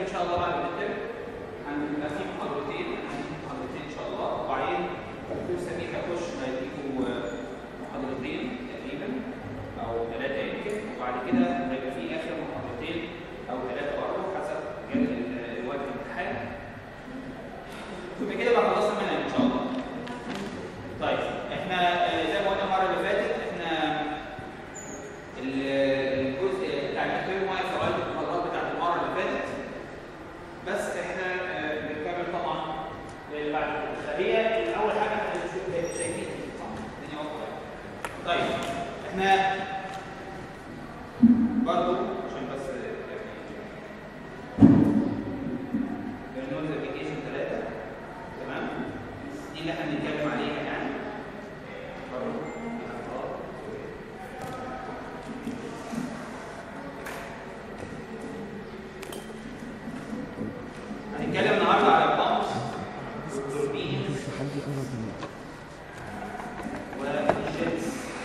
ان شاء الله بعد الميد هنبقى في محاضرتين محاضرتين ان شاء الله وبعدين دكتور سمير هيخش هيديكوا محاضرتين تقريبا او ثلاثه يمكن وبعد كده هيبقى في اخر محاضرتين او ثلاثه برضه حسب جدول ال- وقت الامتحان يبقى كده بقى خلصنا منها ان شاء الله طيب احنا آه، زي ما قلنا المره اللي فاتت احنا ال- الجزء بتاع التكوين واقف في اوائل المحاضرات بتاعت المره اللي فاتت بس احنا آه، بنكمل طبعا اللي بعد كده فهي اول حاجه احنا بنشوف شايفين صح الدنيا واضحه يعني. طيب احنا برضو عشان بس برنامج ابلكيشن 3 تمام دي اللي احنا بنتكلم عليها يعني برضو هنتكلم النهارده على البامبس والتوربينز والجيتس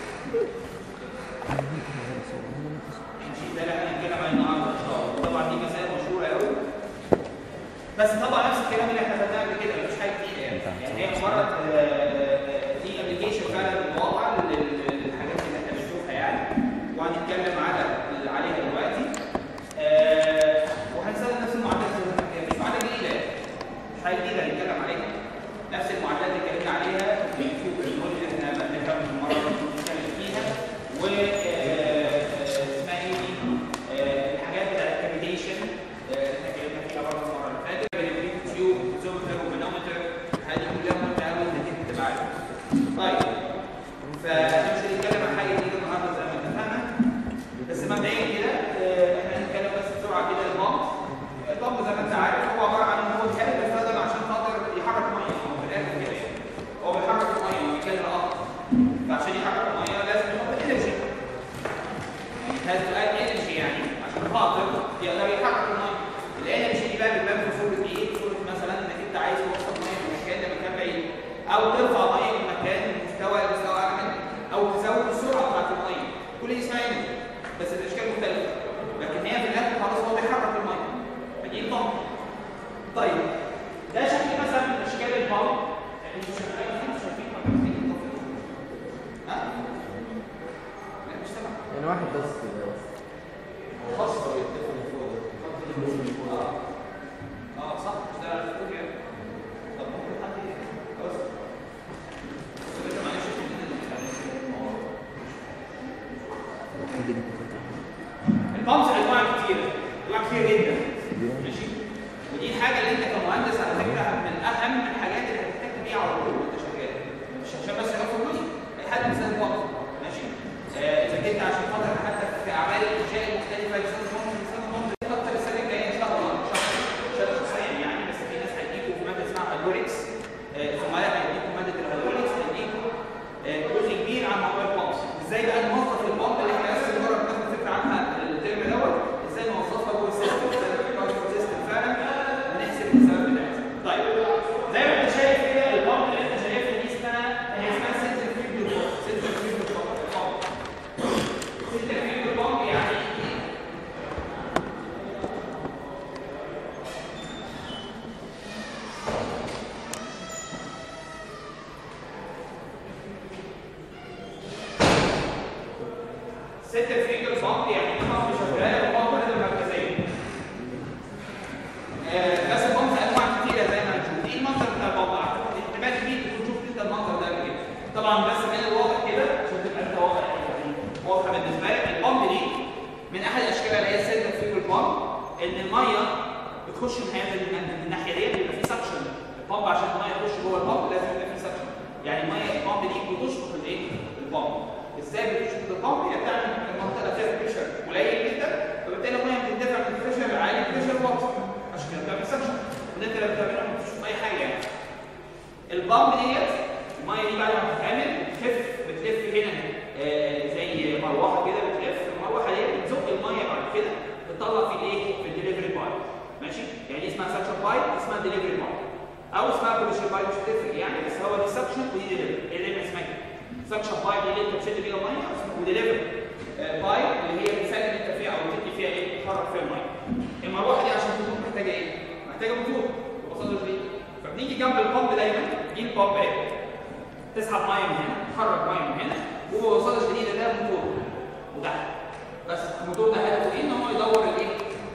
ماشي ده اللي هنتكلم عليه النهارده ان شاء الله طبعا دي مسائل مشهوره قوي بس طبعا نفس الكلام اللي احنا خدناه قبل كده مفيش حاجه جديده يعني يعني هي مجرد آه، دي ابلكيشن فعلا واقع لل- للحاجات اللي احنا بنشوفها يعني وهنتكلم على عليها دلوقتي آه، وهنستخدم نفس المعادلات اللي احنا بنتكلم- مش معادله جديده يعني. مش حاجه جديده هنتكلم عليها نفس المعادلات اللي اتكلمنا عليها في الكيوب النولج اللي احنا بنفهم المره اللي بنتكلم فيها و آه، اسمها ايه دي؟ آه، الحاجات بتاعت الكابيتيشن احنا اتكلمنا فيها برضه المره اللي فاتت البريد تيوب زومتر ومانومتر هذه كلها مهمه قوي انك انت تبقى عارفها. طيب فاحنا مش هنتكلم عن حاجه جديده النهارده زي ما اتفقنا بس مبدئيا كده آه، احنا هنتكلم بس بسرعه كده البامب البامب زي ما انت عارف هو عباره عن ان هو جهاز بيستخدم عشان خاطر يحرك ميه هو في الاخر كده يعني. هو بيحرك الميه هو بيتكلم الارض فعشان يحرك الميه لازم يحط انرجي هذا سؤال انرجي يعني عشان خاطر يقدر يحرك الميه الانرجي دي بقى بتبان في صوره ايه؟ في صوره مثلا انك انت عايز توصل ميه من مكان لمكان بعيد او ترفع ميه من مكان من مستوى لمستوى اعلى منه او تزود السرعه بتاعت الميه كل دي اسمها انرجي بس الاشكال مختلفه لكن هي في الاخر خلاص هو بيحرك الميه فدي البامب طيب ده شكل مثلا من اشكال البامب انتوا شايفين انتوا شايفين ولا مش شايفين؟ ها؟ لا مش سامع يعني واحد بس كده بس خاصة اه اه صح مش ده الفوق يعني طب ممكن حد خلاص بس انت معلش شوف مين اللي البامبس انواع كتيرة انواع كتير جدا ماشي ودي الحاجة اللي انت كمهندس على فكرة من اهم الحاجات اللي هتحتاج بيها على طول وانت شغال مش عشان بس يبقى فلوس اي حد بيستخدم بامب ماشي آه، اذا كنت عشان خاطر حتى في اعمال الانشاء المختلفة يستخدم بامب يستخدم بامب اكتر السنة الجاية ان شاء الله مش أكتر. مش أنا شخصيا يعني بس في ناس هيديكوا في مادة اسمها هيدروليكس زملاء هيديكوا مادة الهيدروليكس هيديكوا آه، جزء كبير عن موضوع البامبس ازاي بقى نوظف البامب اللي احنا بس مجرد بناخد فكره عنها الترم دوت ازاي نوظفها جوه السيستم ازاي نحطها جوه السيستم فعلا ونحسب الحساب بتاعتها طيب زي ما انت شايف كده البامب اللي انت شايفها دي اسمها هي اسمها سنتر فيلد بامب سنتر فيلد بامب سنتر فيلد بامب يعني ايه؟ سنتر فيلد بامب يعني بامب شغاله وبامب هذا مركزيه آه، بس البامب انواع كتيره زي ما هنشوف ايه المنظر بتاع البامب اعتقد احتمال كبير تكون شفت انت المنظر ده قبل كده طبعا بس من الواضح كده عشان تبقى انت واضح يعني واضحه بالنسبه لك البامب دي من احد الاشكال اللي هي السنتر فيجر بامب ان الميه بتخش من هذه من الناحيه دي بيبقى في سكشن البامب عشان الميه تخش جوه البامب لازم يبقى في سكشن يعني الميه البامب دي بتشفط الايه البامب ازاي بتشفط البامب هي بتعمل المنطقه فيها بريشر قليل جدا فبالتالي الميه بتندفع من البريشر العالي للبريشر واطي عشان كده بتعمل سكشن وده انت لما بتعملها ما بتشوف اي حاجه يعني البامب ديت الميه دي بعد ما بتتعمل بتلف بتلف هنا آه، زي مروحه كده بتلف المروحه دي بتزق الميه بعد كده بتطلع في الايه في الدليفري بايب ماشي يعني دي اسمها سكشن بايب اسمها دليفري بايب او اسمها بريشر بايب مش هتفرق يعني بس هو دي سكشن ودي دليفري هي دايما اسمها كده سكشن بايب دي اللي انت بتشد بيها الميه ودليفري بايب اللي هي بتسلم انت فيها او بتدي فيها ايه تحرك فيها الميه المروحه دي عشان تكون محتاجه ايه محتاجه موتور ببساطه شديده فبنيجي جنب البامب دايما دي البامب اهي تسحب ميه من هنا تخرج ميه من هنا وببساطه شديده ده موتور وده بس الموتور ده هدفه ايه؟ ان هو يدور الايه؟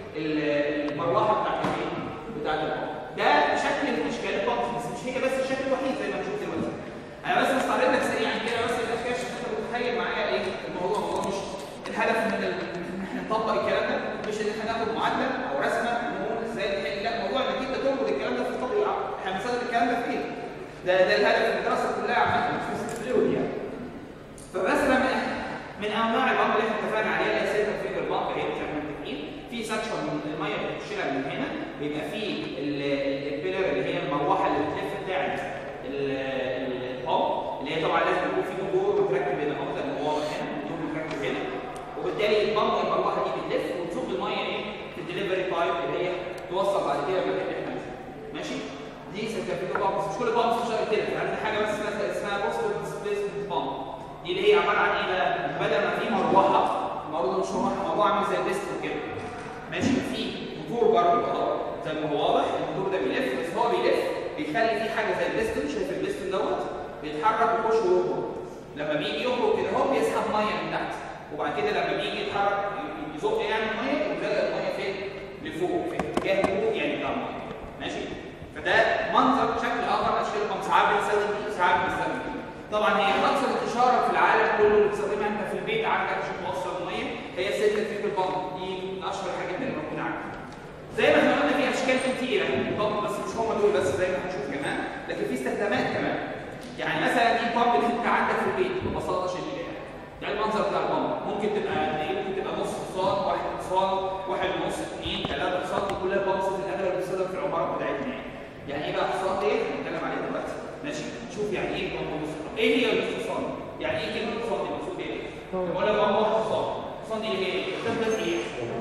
ال- المروحه بتاعت الايه؟ بتاعت البامب ده شكل من اشكال البامب بس مش هي بس الشكل الوحيد زي ما هنشوف دلوقتي انا بس بستعرض لك سريعا كده بس الاشكال عشان انت متخيل معايا ايه الموضوع الموضوع مش الهدف من ال- ان احنا نطبق الكلام ده مش ان احنا ناخد معادله او رسمه نقول ازاي نحل لا الموضوع انك انت تربط الكلام ده في التطبيق احنا بنستخدم الكلام ده في ايه؟ ده ده الهدف من الدراسه كلها عامه مش في الثيوري يعني فمثلا من من انواع البامب اللي احنا اتفقنا عليها اللي هي سيلفر فيجر بامب هي زي ما متفقين في سكشن من الميه اللي بتشيلها من هنا بيبقى فيه ال- البيلر اللي هي المروحه اللي بتلف بتاعت ال- ال- البامب اللي هي طبعا لازم يكون في موتور متركب هنا اهو زي ما هو واضح هنا موتور متركب هنا وبالتالي البامب المروحه دي بتلف وتزق الميه ايه في الدليفري بايب اللي هي توصل بعد كده المكان اللي احنا عايزينه ماشي دي سيرتيفيكت بامب بس مش كل بامب بتشتغل كده يعني حاجه بس اسمها اسمها بوستيف ديسبيسمنت بامب دي اللي هي عباره عن ايه بقى؟ بدل ما في مروحه الموضوع ده مش مروحه مروحه عامل زي الديسكو كده ماشي في موتور برضه اهو زي ما هو واضح الموتور ده بيلف بس هو بيلف بيخلي في حاجه زي البيستون شايف البيستون دوت بيتحرك ويخش ويخرج لما بيجي يخرج كده هو بيسحب ميه من تحت وبعد كده لما بيجي يتحرك يزق يعني الميه يزق الميه فين؟ لفوق في اتجاه الهبوط يعني بتاع الميه ماشي فده منظر شكل اخر من اشكال البامب ساعات بنستخدم دي وساعات بنستخدم دي طبعا هي اكثر انتشارا في العالم كله اللي بتستخدمها انت في البيت عندك عشان توصل الميه هي سلك فيك البامب دي من اشهر الحاجات اللي موجوده عندك زي ما احنا قلنا في اشكال كتيره البامب بس مش هم دول بس زي ما هنشوف كمان لكن في استخدامات كمان يعني مثلا دي البامب اللي انت عندك في البيت ببساطه شديده يعني ده المنظر بتاع البامب ممكن تبقى قد ايه ممكن تبقى نص حصان واحد حصان واحد ونص اثنين ثلاثه حصان دي كلها البامبس في الاغلب بتستخدم في العماره بتاعتنا يعني يعني ايه بقى حصان دي هنتكلم عليها دلوقتي ماشي شوف يعني ايه بامب نص حصان ايه هي النص حصان يعني ايه كلمه حصان دي المقصود بيها ايه بقول لك بامب واحد حصان حصان دي اللي هي ايه بتثبت ايه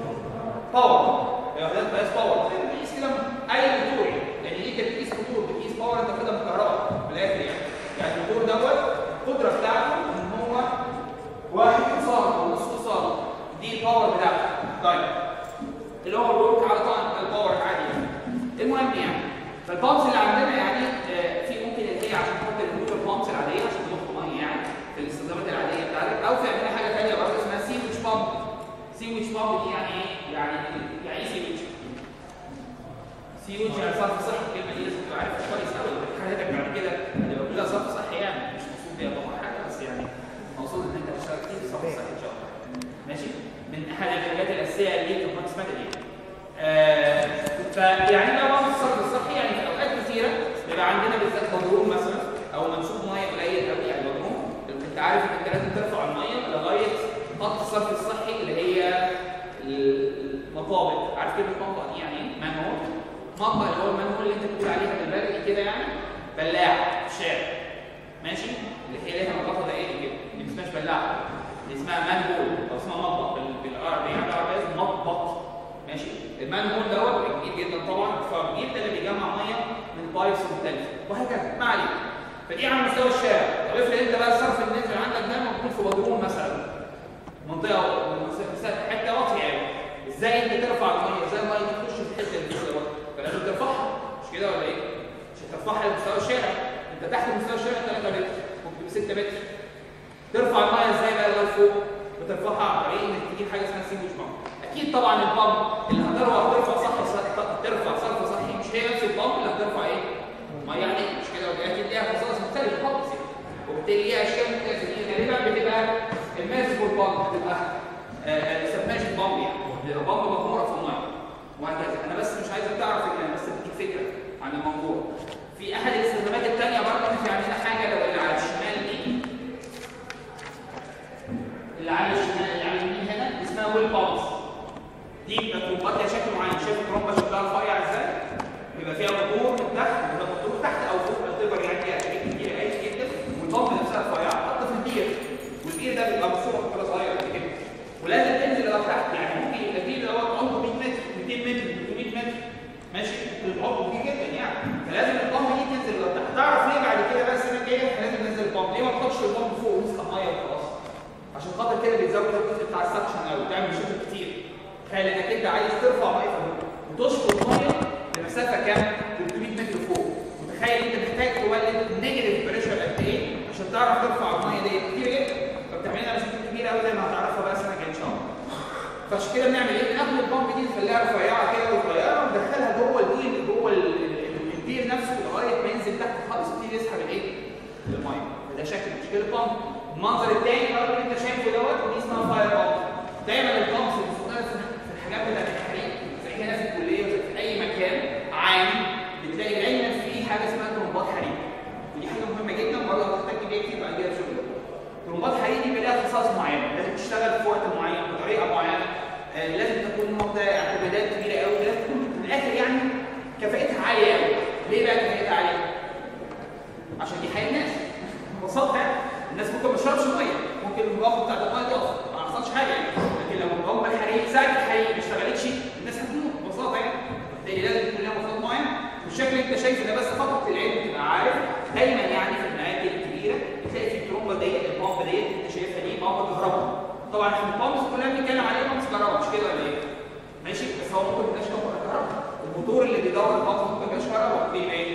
باور هي وحدات قياس باور زي بتقيس كده اي موتور يعني لان دي كانت بتقيس موتور بتقيس باور انت كده بالكهرباء من الاخر يعني يعني الموتور دوت القدره بتاعته ان هو واحد حصان او نص حصان دي الباور بتاعته طيب اللي هو الورك على طبعا الباور العادي يعني المهم يعني فالبامبس اللي عندنا يعني آه، في ممكن اللي هي عشان خاطر الموتور البامبس العاديه عشان تضخ ميه يعني في الاستخدامات العاديه بتاعتك او في عندنا حاجه ثانيه برضه اسمها سيويتش بامب سيويتش بامب دي يعني ايه؟ يعني يعني ايه سيويتش؟ سيويتش يعني صرف صحي الكلمه دي لازم تبقى عارفها كويس قوي حياتك بعد كده هتبقى كلها صرف صحي يعني مش مقصود بيها طبعا حاجه بس يعني مقصود ان انت تشتغل كتير في الصرف الصحي ان شاء الله ماشي من احد الحاجات الاساسيه اللي في البنك اسمها دي آه فيعني بقى بعض الصرف الصحي يعني في اوقات كثيره بيبقى عندنا بالذات مضروب مثلا او منسوب ميه قليل قوي يعني مضروب انت عارف ان انت لازم ترفع الميه لغايه خط الصرف الصحي اللي هي المطابق عارف كلمه مطبق دي يعني ايه؟ مانهول مطبق اللي هو المانهول اللي انت بتقول عليها بالبلدي كده يعني بلاعه في الشارع ماشي اللي هي ليها نظافه دقيقه كده دي ما اسمهاش بلاعه دي اسمها مانهول او اسمها مطبق بال- بالعربي يعني العربيه اسمه مطبق ماشي المانهول دوت بيبقى كبير جدا طبعا ارتفاع كبير ده اللي بيجمع ميه من بايبس مختلفه وهكذا ما علينا فدي على مستوى الشارع طب افرض انت بقى الصرف النازل عندك ده موجود في بدروم مثلا منطقه مساحه حته واطيه قوي ازاي انت ترفع الميه ازاي الميه دي تخش في الحته اللي فيها واطيه فلازم ترفعها مش كده ولا ايه مش هترفعها لمستوى الشارع انت تحت مستوى الشارع 3 متر ممكن 6 متر ترفع الميه ازاي بقى لغايه فوق بترفعها عن طريق انك تجيب حاجه اسمها سيوج بامب اكيد طبعا البامب اللي هترفع ترفع صح ترفع صرف صحي مش هي نفس البامب اللي هترفع ايه ميه عليك مش كده ولا إيه؟ اكيد ليها خصائص مختلفه خالص يعني وبالتالي ليها اشكال مختلفه دي غالبا بتبقى الماسبول بامب بتبقى سبماجن بامب يعني بتبقى بامب مغموره في الميه وهكذا انا بس مش عايزك تعرف ان انا بس بديك فكره عن الموضوع في احد الاستخدامات الثانيه برضه إن في عندنا حاجه لو اللي على الشمال دي اللي على الشمال اللي على اليمين هنا دي اسمها ويل بامبس دي بتبقى ترومبات ليها شكل معين شايف الترومبه شكلها رفيع ازاي؟ بيبقى فيها موتور من تحت بيبقى موتور تحت او فوق التبر يعني فيها حاجات كتير عادي جدا والبامب نفسها رفيعه حاطه في البير والبير ده بيبقى مصروف كده صغير قد كده ولازم تنزل لغايه تحت يعني ممكن يبقى البير دوت عمره 100 متر 200 متر 300 متر ماشي العمر كبير جدا يعني فلازم البامب دي تنزل لغايه تحت تعرف ليه بعد كده بقى السنه الجايه احنا لازم ننزل البامب ليه ما تحطش البامب فوق ونسقط ميه وخلاص عشان خاطر كده بيتزود الجزء بتاع السكشن او بتعمل مشاكل كتير تخيل انك انت عايز ترفع ميه في البيت وتشفط ميه مسافه كام 300 متر فوق متخيل انت محتاج تولد نيجاتيف بريشر قد ايه عشان تعرف ترفع الميه دي كتير جدا فبتعملها مسافه كبيره قوي زي ما هتعرفها بقى السنه الجايه ان شاء الله فعشان كده بنعمل ايه؟ بناخد البامب دي نخليها رفيعه كده وصغيره وندخلها جوه الويل جوه ال- ال- البير نفسه لغايه ما ينزل تحت خالص يبتدي يسحب الايه؟ الميه ده شكل مشكله البامب المنظر الثاني برضه اللي انت شايفه دوت ودي اسمها فاير بامب دايما البامبس اللي بتستخدم في الحاجات بتاعت التحريق زي هنا في الكليه وزي في اي مكان عام بتلاقي دايما في حاجه اسمها طرمبات حريق ودي حاجه مهمه جدا برضه هتحتاج بيها كتير بعد كده في شغلك طرمبات حريق دي بيبقى لها خصائص معينه لازم تشتغل في وقت معين بطريقه معينه آه، لازم تكون واخده اعتمادات كبيره قوي لازم تكون في الاخر يعني كفاءتها عاليه قوي ليه بقى كفاءتها عاليه؟ عشان دي حياه الناس ببساطه يعني الناس ممكن ما تشربش ميه ممكن البامب بتاعت الميه تقف ما حصلش حاجه يعني لكن لو البامب الحريق ساعه الحريق ما اشتغلتش الناس هتموت ببساطه يعني بالتالي لازم يكون لها مفروض معين والشكل اللي انت شايفه ده بس فقط للعلم تبقى عارف دايما يعني في المعادن الكبيره بتلاقي في الترومبه ديت البامب ديت اللي انت شايفها دي بامب كهرباء طبعا احنا البامبس كلها بنتكلم عليها بامبس كهرباء مش كده ولا ايه؟ ماشي بس هو ممكن ما يبقاش كهرباء الموتور اللي بيدور البامب ممكن ما يبقاش كهرباء بيبقى ايه؟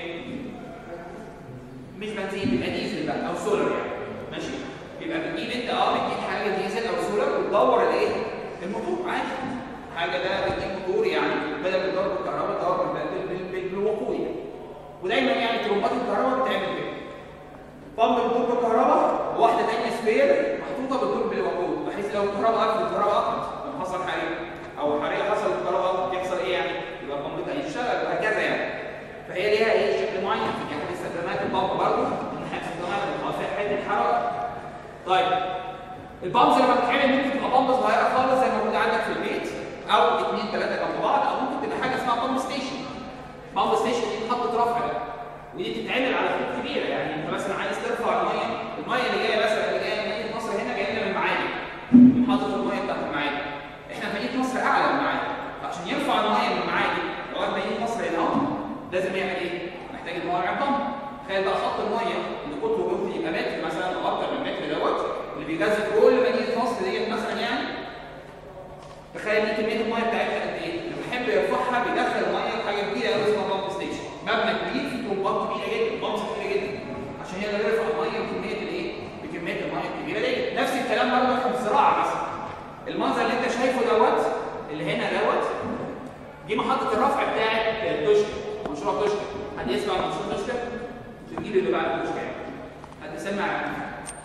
مش بنزين بيبقى ديزل بقى او سولار يعني ماشي يبقى بتجيب انت اه بتجيب حاجه ديزل او سولار وتدور الايه الموتور عادي حاجه ده بتجيب موتور يعني بدل ما تدور بالكهرباء تدور بال- بال- بال- بالوقود يعني ودايما يعني ترمبات الكهرباء بتعمل كده بامب موتور بالكهرباء وواحده ثانيه سبير محطوطه بالدور بالوقود بحيث لو الكهرباء قفلت الكهرباء قفلت لما حصل حريق او حريق حصل الكهرباء قفلت يحصل ايه يعني يبقى البامب ده يشتغل وهكذا يعني فهي ليها ايه شكل معين في احد استخدامات البامب برضه من احد استخدامات الموافق حد الحراره طيب البامبز لما بتتعمل ممكن تبقى بامب صغيره خالص زي ما موجوده عندك في البيت او اثنين ثلاثه جنب بعض او ممكن تبقى حاجه اسمها بامب ستيشن بامب ستيشن دي محطه رفع ده ودي بتتعمل على خطوط كبيره يعني انت مثلا عايز ترفع الميه الميه اللي جايه مثلا اللي جايه من مدينه نصر هنا جايه لنا من المعادي محطه الميه بتاعت المعادي احنا في مدينه نصر اعلى من المعادي فعشان يرفع الميه من المعادي لغايه مدينه نصر هنا اهو لازم يعمل ايه؟ محتاج ان هو يعمل بامب تخيل بقى خط الميه اللي قطره ممكن يبقى متر مثلا او اكتر من متر دوت اللي بيغذي كل مدينه نصر ديت مثلا يعني تخيل دي كميه الميه بتاعتها قد ايه؟ اللي بيحب يرفعها بيدخل الميه في حاجه كبيره قوي اسمها بامب ستيشن مبنى كبير فيه طرمبات كبيره جدا بامبس كبيره جدا عشان يقدر يرفع الميه بكميه الايه؟ بكميه الميه الكبيره دي نفس الكلام برضه احنا في الزراعه مثلا المنظر اللي انت شايفه دوت اللي هنا دوت دي محطه الرفع بتاعت توشكا مشروع توشكا حد يسمع عن مشروع توشكا؟ الجيل اللي بعد توشكا يعني حد سمع عنه؟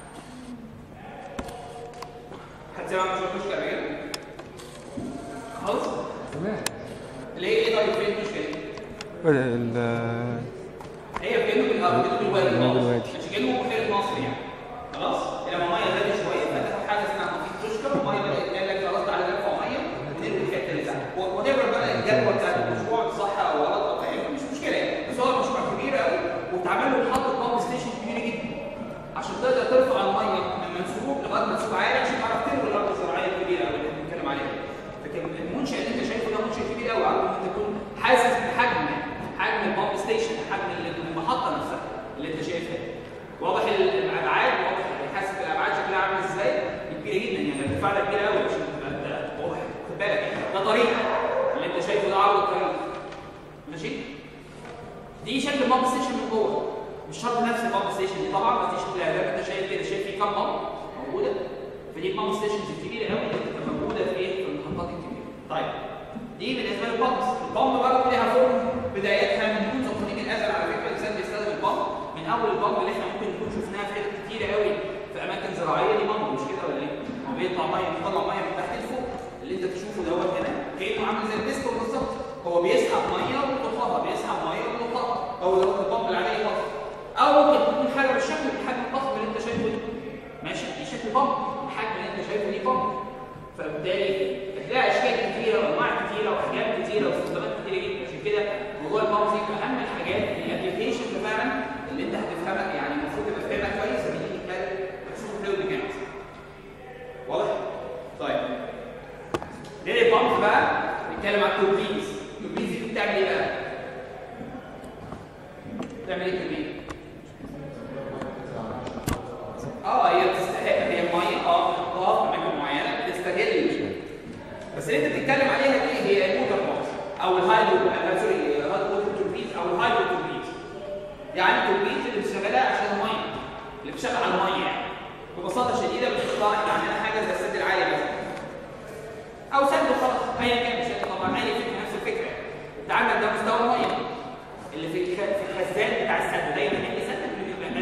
حد سمع عن مشروع توشكا قبل كده؟ خالص؟ تمام اللي هي ايه طيب فين توشكا دي؟ ال- هي في جنوب الارض جنوب الوادي جنوب خلاص. الوادي. مش جنوب بحيره مصر يعني خلاص لما الميه زادت شويه فتحوا حاجه اسمها محيط تشكر الميه بدات قال لك خلاص تعالى نرفع ميه ونرمي الحته اللي تحت وات ايفر بقى الجدول بتاع المشروع صح او غلط او اي مش مشكله يعني بس هو مشروع كبير قوي واتعمل له محطه بامب ستيشن كبيره جدا عشان تقدر ترفع الميه من منسوب لغايه منسوب عالي عشان تعرف تروي الارض الزراعيه الكبيره قوي اللي بنتكلم عليها لكن المنشا اللي انت شايفه ده منشا كبير قوي عارف انت تكون حاسس بحجم حجم البامب ستيشن حجم المحطه نفسها اللي انت شايفها دي. واضح الابعاد واضح حاسس بالابعاد شكلها عامل ازاي كبيره جدا يعني الارتفاع ده كبير قوي عشان تبقى انت واضح خد بالك ده طريق اللي انت شايفه ده عرض الطريق ماشي دي شكل البامب ستيشن من جوه مش شرط نفس البامب ستيشن دي طبعا بس دي شكلها زي ما انت شايف كده شايف في كام بامب موجوده فدي البامب ستيشنز الكبيره قوي اللي بتبقى موجوده في ايه في المحطات الكبيره طيب دي بالنسبه للبامبس البامب برضه ليها فورم بدايتها من منذ قديم الازل على فكره الانسان بيستخدم البامب من اول البامب اللي احنا ممكن نكون شفناها في حتت كتيره قوي في اماكن زراعيه دي بامب مش كده ولا ايه؟ هو بيطلع ميه بيطلع ميه من تحت لفوق اللي انت تشوفه دوت هنا كانه عامل زي الديسكو بالظبط هو بيسحب ميه ويضخها بيسحب ميه ويضخها هو دوت البامب العادي خالص او ممكن تكون حاجه بالشكل بالحجم الضخم اللي انت شايفه ده ماشي دي شكل بامب الحجم اللي انت شايفه دي بامب فبالتالي هتلاقي اشكال كتيره وانواع كتيره واحجام كتيره واستخدامات كتيره جدا عشان كده موضوع البامب دي من اهم الحاجات الابلكيشن فعلا اللي انت هتفهمها يعني المفروض تبقى فاهمها كويس لما تيجي تتكلم بخصوص الفلويد ميكانكس واضح؟ طيب غير البامب بقى نتكلم على التوربينز التوربينز دي بتعمل ايه بقى؟ بتعمل ايه التوربين؟ اه هي بتستحق هي ميه اه بتحطها في اماكن معينه بتستغل بس اللي انت بتتكلم عليها دي هي الموتور بوكس او الهايدرو آه، سوري الهايدرو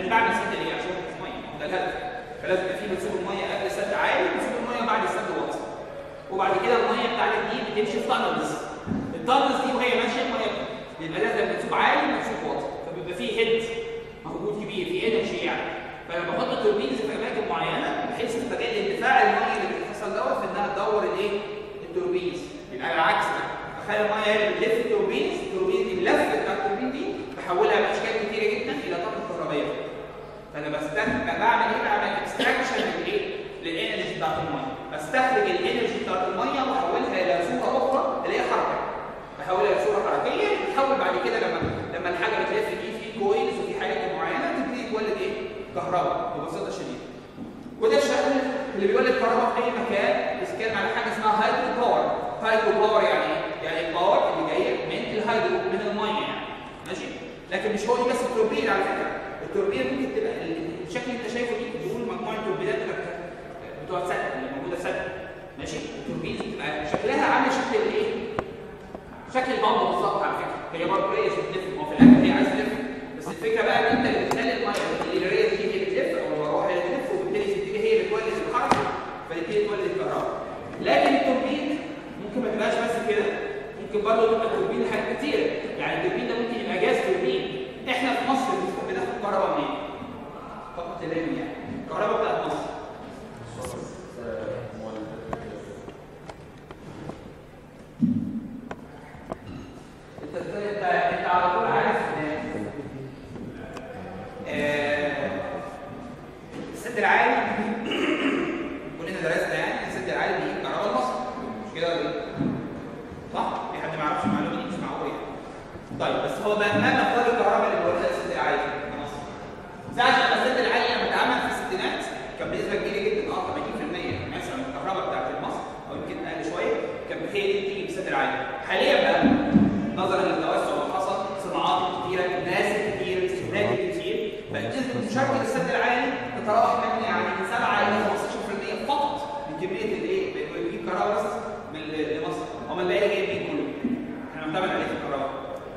انا بعمل سد ليه عشان الميه ده الهدف فلازم يبقى في منسوب الميه قبل السد عالي ومنسوب الميه بعد السد واطي وبعد كده الميه بتاعتك دي بتمشي في تانلز التانلز دي وهي ماشيه الميه بيبقى لازم منسوب عالي ومنسوب واطي فبيبقى في هيد موجود كبير في انرجي يعني فانا بحط التوربينز في اماكن معينه بحيث تستغل اندفاع الميه اللي بتحصل دوت في انها تدور الايه؟ التوربينز يبقى العكس بقى بخلي الميه هي اللي بتلف التوربينز التوربين دي اللفه بتاع التوربين دي بحولها باشكال كتيره جدا الى طاقه كهربائيه فانا بستخدم بعمل ايه؟ بعمل اكستراكشن للايه؟ للانرجي بتاعت الميه بستخرج الانرجي بتاعت الميه واحولها الى صوره اخرى اللي هي حركه بحولها لصوره حركيه بتتحول بعد كده لما لما الحاجه بتلف دي في كويلز وفي حاجات معينه تبتدي تولد ايه؟ كهرباء ببساطه شديده وده الشكل اللي بيولد كهرباء في اي مكان بيتكلم على حاجه اسمها هايدرو باور هايدرو باور يعني ايه؟ يعني الباور اللي جايه من الهايدرو من الميه يعني ماشي لكن مش هو دي بس التوربين على فكره التوربين ممكن تبقى الشكل اللي انت شايفه دي بيقول مجموعه توربينات بتوع سد اللي موجوده سد ماشي التوربين بتبقى شكلها عامل شكل الايه؟ شكل البامب بالظبط على فكره هي برضه هي بتلف ما هو في الاخر هي عايزه تلف بس الفكره بقى ان انت اللي بتخلي الميه الجليريه دي هي بتلف او المروحه هي اللي بتلف وبالتالي تبتدي هي اللي تولد الحركه فتبتدي تولد الكهرباء لكن التوربين ممكن ما تبقاش بس كده ممكن برضه تبقى التوربين حاجات كتير يعني التوربين ده ممكن يبقى جاز توربين احنا في مصر بناخد كهرباء منين؟ فقط العلم يعني الكهرباء بتاعت مصر انت انت انت على طول عارف السد العالي كلنا درسنا يعني السد العالي بيجيب كهرباء لمصر مش كده ولا ايه؟ صح؟ في حد ما يعرفش المعلومه دي مش معقول يعني. طيب بس هو بقى ما مقدار الكهرباء اللي بيولدها السد العالي في مصر؟ ساعة لما السد العالي لما اتعمل في الستينات كان بنسبه كبيره جدا اه 80% مثلا من الكهرباء بتاعت مصر او يمكن اقل شويه كانت هي دي بتيجي في السد العالي. حاليا بقى نظرا للتوسع اللي حصل صناعات كتيره ناس كتير استهلاك كتير فنسبه مشاركه السد العالي تتراوح من يعني من 7 الى 15% فقط من كميه الايه بيجيب كهرباء بس من لمصر هم الباقي جايين من كله احنا بنعتمد عليه في الكهرباء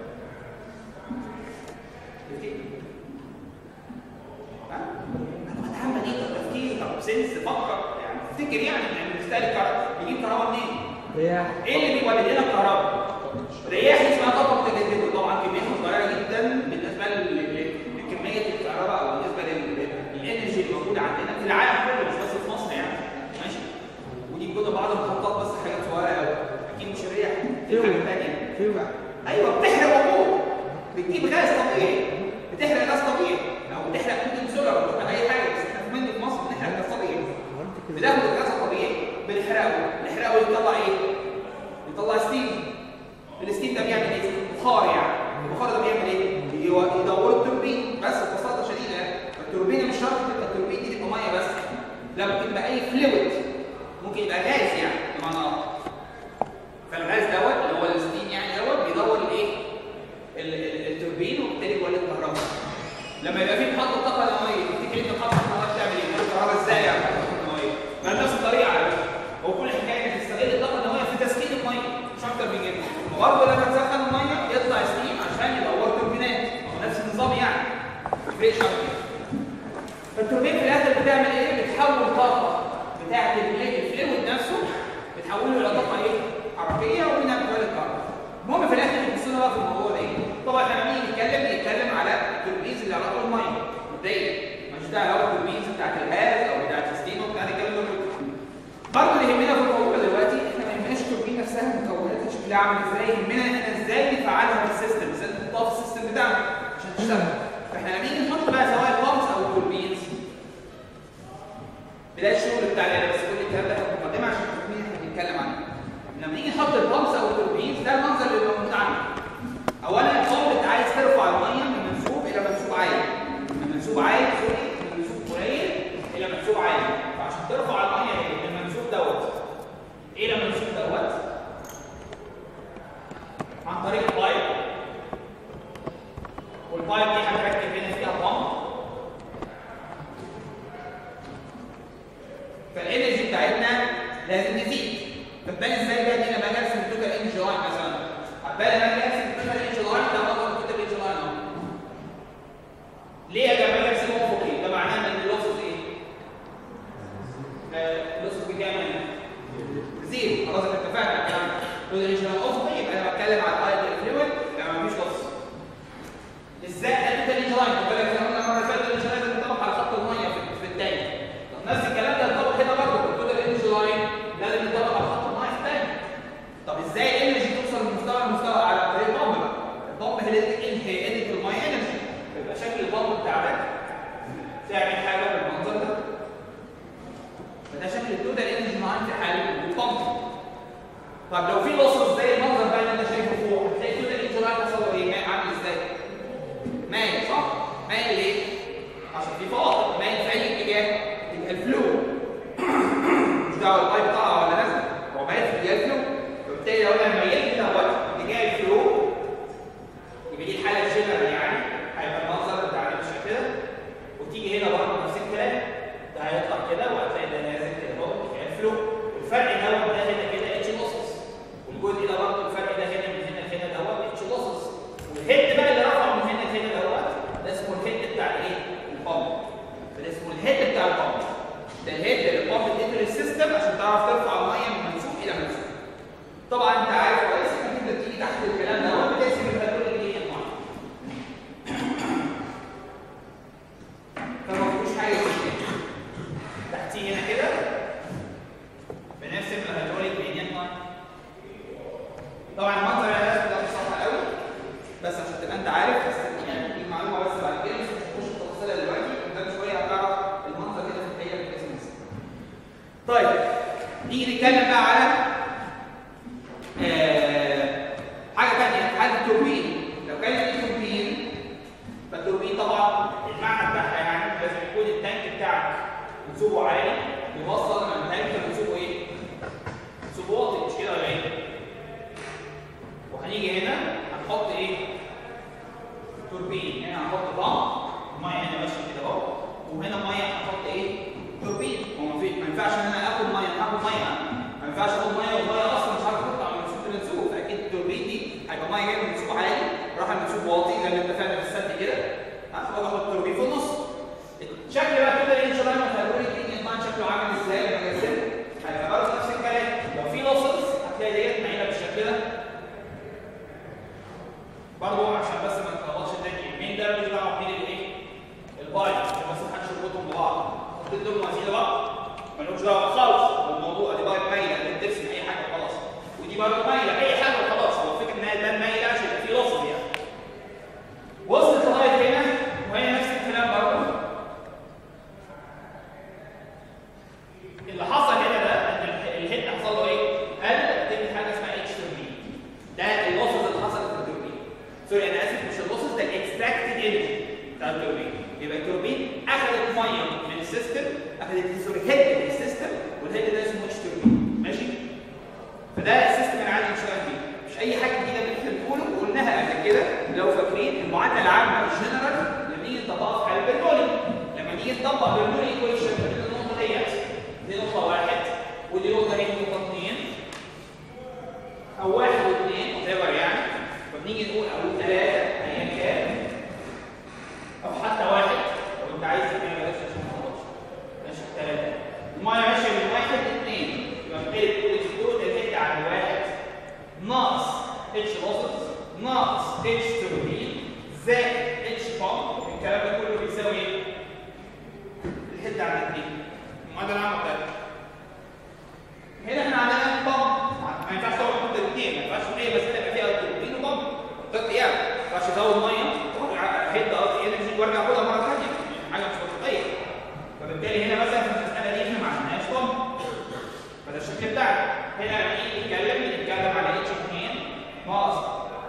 انا بتعمل ايه طب تفكير طب سنس فكر يعني تفتكر يعني ان بنستهلك كهرباء بيجيب كهرباء منين؟ رياح ايه اللي بيولد لنا الكهرباء؟ رياح اسمها طاقه متجدده طبعا كميتها صغيره جدا بالنسبه لكميه الكهرباء او بالنسبه للانرجي اللي موجوده عندنا في العالم كله مش بس في مصر يعني ماشي ودي موجوده بعض المحطات بس حاجات صغيره قوي اكيد مش الرياح دي حاجه ثانيه ايوه بتحرق وقود بتجيب غاز طبيعي بتحرق غاز طبيعي او بتحرق ممكن سولار بتحرق اي حاجه بس احنا في منه في مصر بنحرق غاز طبيعي بناخد الغاز الطبيعي بنحرقه نحرقه يطلع ايه؟ يطلع ستيم الستيم ده بيعمل ايه؟ بخار يعني البخار ده بيعمل ايه؟ يدور التوربين بس ببساطه شديده يعني التوربينه مش شرط تبقى التوربين دي تبقى ميه بس لا ممكن يبقى اي فلويد ممكن يبقى غاز يعني بمعنى اخر فالغاز دوت اللي هو الستيم يعني دوت بيدور الايه؟ التوربين وبالتالي بيولد كهرباء لما يبقى في محطه طاقه نوويه تفتكر انت محطه طاقه بتعمل ايه؟ بتولد كهرباء ازاي يعني محطه نوويه؟ ما نفس الطريقه على فكره هو كل حكايه انك تستغل الطاقه النوويه في تسخين الميه مش اكتر من كده وبرضه لما تسخن الميه يطلع ستيم عشان يدور توربينات هو نفس النظام يعني ما يفرقش اكتر فالتوربين في الاخر بتعمل ايه؟ بتحول طاقه بتاعه الفلويد نفسه بتحوله الى طاقه ايه؟ حركيه ومنها بتولد كهرباء المهم في الاخر بصينا بقى في الموضوع ده ايه؟ طبعا احنا لما نيجي نتكلم نتكلم على التوربينز اللي علاقه بالميه مبدئيا مش ده هو التوربينز بتاعت الغاز او بتاعت الستيم وبتاع الكلام ده كله برضه اللي يهمنا في الموضوع دلوقتي احنا ما يهمناش التوربين نفسها مكوناتها شكلها عامل ازاي يهمنا احنا ازاي نفعلها في السيستم ازاي نحطها في السيستم بتاعنا عشان تشتغل فاحنا لما نيجي نحط بقى سواء البامبس او التوربينز بدايه الشغل بتاعنا بس كل الكلام ده في المقدمه عشان التوربين احنا بنتكلم عنه لما نيجي نحط البامبس او التوربينز ده المنظر اللي موجود عندنا اولا البامب عايز ترفع الميه من منسوب الى منسوب عالي من منسوب عالي سوري من منسوب قليل الى منسوب عالي فعشان ترفع الميه من المنسوب دوت الى المنسوب دوت عن طريق بايب والبايب دي هنركب هنا فيها بامب فالانرجي بتاعتنا لازم تزيد فتبان ازاي بقى دي لما اجي ارسم التوتال انرجي لاين مثلا هتبان لما اجي ارسم التوتال انرجي لاين ده برضه التوتال انرجي لاين اهو ليه يا جماعه ارسمه وهنا ميه هحط ايه؟ توربين هو ما في- ما ينفعش ان انا اخد ميه هاخد ميه ما ينفعش اخد ميه والميه اصلا مش عارف تطلع من منسوب لمنسوب فاكيد التوربين دي هيبقى ميه جايه من منسوب عالي راح المنسوب واطي زي ما اتفقنا في السد كده ها فهو احط التوربين في النص الشكل بقى كده ان شاء الله لما تقولوا لي الدنيا طبعا شكله عامل ازاي لما اجسمه هيبقى برضه نفس الكلام لو في لوسز هتلاقي ديت معينه بالشكل ده برضه عشان بس ما نتلخبطش الدنيا مين ده مش دعوه مين الايه؟ البايت عشان بس ما حدش يربطهم ببعض حطيت دول موازين لبعض مالهمش دعوه خالص بالموضوع دي بايت مايله دي بترسم اي حاجه خلاص ودي برضه مايله اي حاجه خلاص هو الفكره ان هي ده مايله عشان يبقى في لوسز يعني وصلت لغايه هنا وهنا نفس الكلام برضه اللي حصل هنا ده ان ال- الهيد حصل له ايه؟ قال تعمل حاجه اسمها اتش توربين ده اللوسز اللي حصلت في التوربين سوري انا اسف مش اللوسز ده الاكستراكتد انرجي بتاع التوربين يبقى التوربين اخذت ميه من السيستم اخذت سوري هيد من السيستم والهيد ده اسمه اتش توربين ماشي؟ فده السيستم اللي عايز نشتغل بيه مش اي حاجه جديده احنا بنقوله وقلناها قبل كده لو فاكرين المعادله العامه الجنرال لما نيجي نطبقها في حاله برنولي لما نيجي نطبق برنولي ايكويشن من النقطه ديت دي نقطه واحد ودي نقطه ايه نقطه اثنين او واحد واثنين whatever يعني فبنيجي نقول او ثلاثه ايا كان او حتى واحد لو انت عايز تعمل بلاش عشان ما تغلطش ماشي ثلاثه الميه ماشيه من واحد لاثنين يبقى بتقدر تقول الكود الهيد على واحد ناقص اتش لوسز ناقص اتش توربين زائد اتش بامب الكلام ده كله بيساوي ايه؟ الهيد على الاثنين المعادله العامه بتاعتك هنا احنا عندنا بامب ما ينفعش تزود بامب الاثنين ما ينفعش ايه بس يبقى فيها توربين وبامب ده يعني ما ينفعش ازود ميه وارجع هيد قصدي انرجي وارجع اخدها مره ثانيه حاجه مش منطقيه فبالتالي هنا مثلا في المساله دي احنا ما عندناش بامب فده الشكل بتاعنا هنا لما نيجي نتكلم نتكلم على اتش 2 ناقص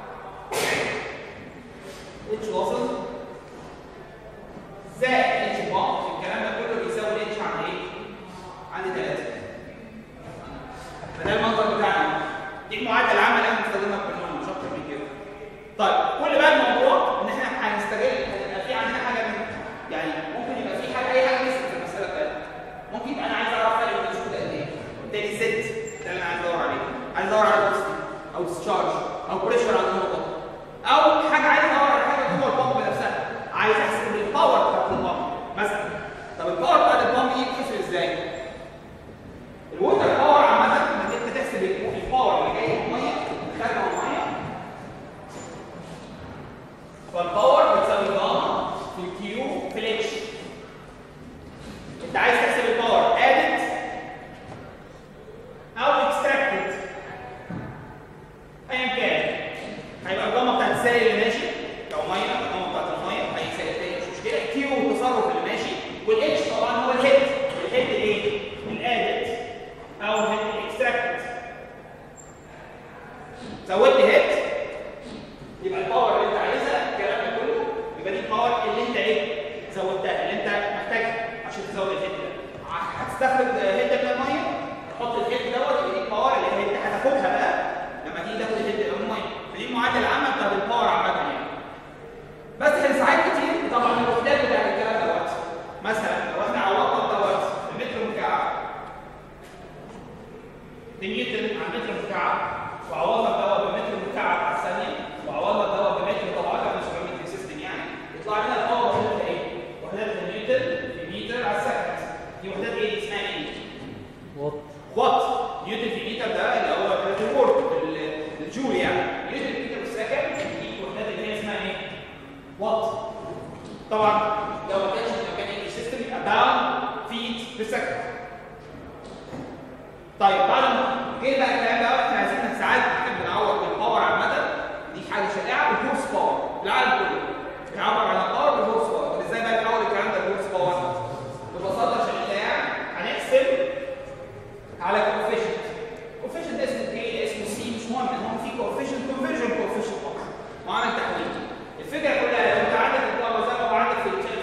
اتش وصل زائد اتش بامب الكلام ده كله بيساوي اتش عند ايه؟ عند 3 فده المنظر بتاعنا دي المعادله العامه اللي احنا بنستخدمها في البرنامج مش اكتر من كده طيب كل بقى الموضوع ان احنا هنستغل هيبقى في عندنا حاجه من يعني ممكن يبقى في حاجه اي حاجه لسه في المساله بتاعتنا ممكن يبقى انا عايز اعرف فرق بين الشغل قد ايه بالتالي ست ده اللي انا عايز ادور عليه عايز ادور على velocity او discharge او بريشر على النقطه او حاجه عايز ادور على حاجه جوه البامب نفسها عايز احسب الباور بتاعت البامب مثلا طب الباور بتاعت البامب دي بتحسب ازاي؟ الووتر باور عامه انك انت تحسب الباور اللي جاي من الميه خارجه من الميه فالباور بتساوي جاما في الكيو في الاتش انت عايز تحسب الباور ادد او اكستراكتد ايا كان هيبقى الجاما بتاعت السائل اللي ماشي لو ميه الجاما بتاعت الميه اي سائل تاني مش مشكله الكيو التصرف اللي ماشي والاتش طبعا هو الهيد الهيد ايه؟ الادد او الهيد الاكستراكتد زودت هيد يبقى الباور اللي انت عايزها الكلام ده كله يبقى دي الباور اللي انت ايه زودتها اللي انت محتاجها عشان تزود الهيد ده ع- هتستخرج هيد من الميه تحط الهيد دوت يبقى دي الباور اللي انت هتاخدها بقى لما تيجي تاخد الهيد من الميه فدي المعادله العامه بتاعت الباور عامه يعني بس احنا ساعات كتير طبعا الوحدات بتاعت الكلام دوت مثلا لو احنا عوضنا دوت المتر مكعب نيوتن على متر مكعب وعوضنا دوت بمتر مكعب على الثانيه وعوضنا دوت بمتر طبعا ده مش بمتر سيستم يعني يطلع لنا الباور وحدتها ايه؟ وحدتها نيوتن في متر على السكند دي وحدات ايه؟ اسمها ايه؟ وات وات نيوتن في متر ده اللي هو الوورد الجول يعني نيوتن في متر السكند دي وحدات اللي هي اسمها ايه؟ وات طبعا لو ما كانش لو كان انجلش سيستم يبقى داون فيت بير سكند طيب بعد ما جه بقى الكلام ده احنا عايزين ساعات بنحب نعوض بالباور عامه دي حاجه شائعه بالهورس باور في العالم كله بنعبر عن الباور بالهورس باور طب ازاي بقى بنعوض الكلام ده بالهورس باور؟ ببساطه شديده يعني هنحسب على كوفيشنت كوفيشنت ده اسمه ايه؟ اسمه سي مش مهم المهم في كوفيشنت كونفرجن كوفيشنت معامل تحويل الفكره كلها لو انت عندك الباور زي ما هو عندك في الشيل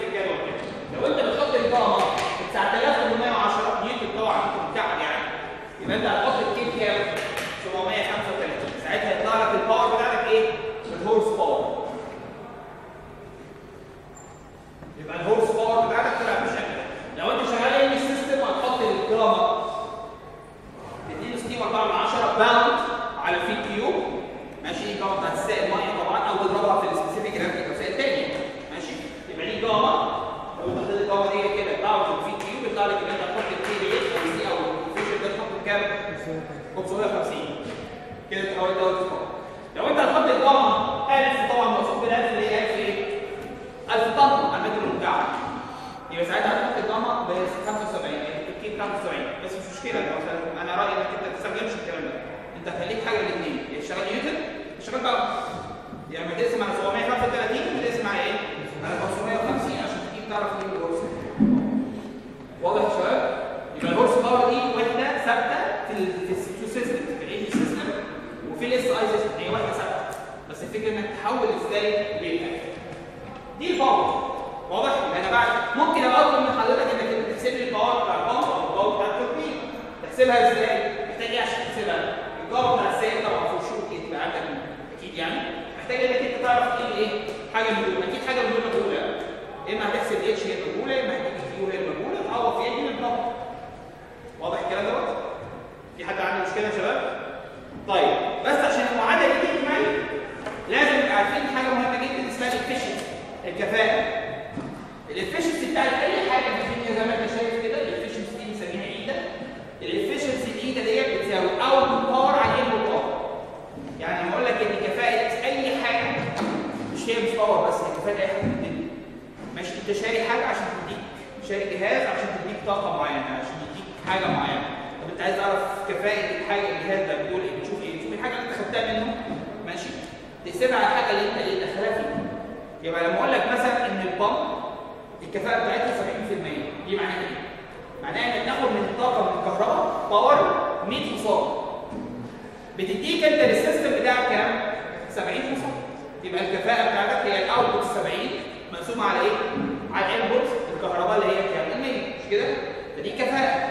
طالب من حضرتك انك انت تحسب لي الباور بتاع البامب او الباور بتاع التوربين تحسبها ازاي؟ محتاج ايه عشان تحسبها؟ الباور بتاع السائل طبعا في الشوك تبقى عندك اكيد يعني محتاج انك انت تعرف ايه ايه حاجه من دول اكيد حاجه من دول مجهوله اما هتحسب اتش هي المجهوله اما هتجيب كيو هي المجهوله تعوض فيها دي البامب واضح الكلام دوت؟ في حد عنده مشكله يا شباب؟ طيب بس عشان المعادله دي تكمل لازم نبقى عارفين حاجه مهمه جدا اسمها الافشنسي الكفاءه الافشنسي بتاعت اي حاجه في الدنيا زي ما انت شايف كده الافشنسي دي بنسميها ايدا الافشنسي الايدا ديت بتساوي اوت باور على انبوت باور يعني بقول لك ان كفاءه اي حاجه مش هي مش باور بس هي كفاءه اي حاجه في الدنيا ماشي انت شاري حاجه عشان تديك شاري جهاز عشان تديك طاقه معينه عشان يديك حاجه معينه طب انت عايز تعرف كفاءه الحاجه الجهاز ده بيقول ايه بتشوف ايه بتشوف الحاجه اللي انت خدتها منه ماشي تقسمها على الحاجه اللي انت ايه دخلها فيها يبقى لما اقول لك مثلا ان البامب الكفاءه بتاعتها 70% دي معناها ايه؟ معناها انك تاخد من الطاقه من الكهرباء باور 100 حصان بتديك انت للسيستم بتاعك كام؟ 70 حصان يبقى الكفاءه بتاعتك هي الاوتبوت 70 مقسومه على ايه؟ على الانبوت الكهرباء اللي هي كام؟ 100 مش كده؟ فدي كفاءه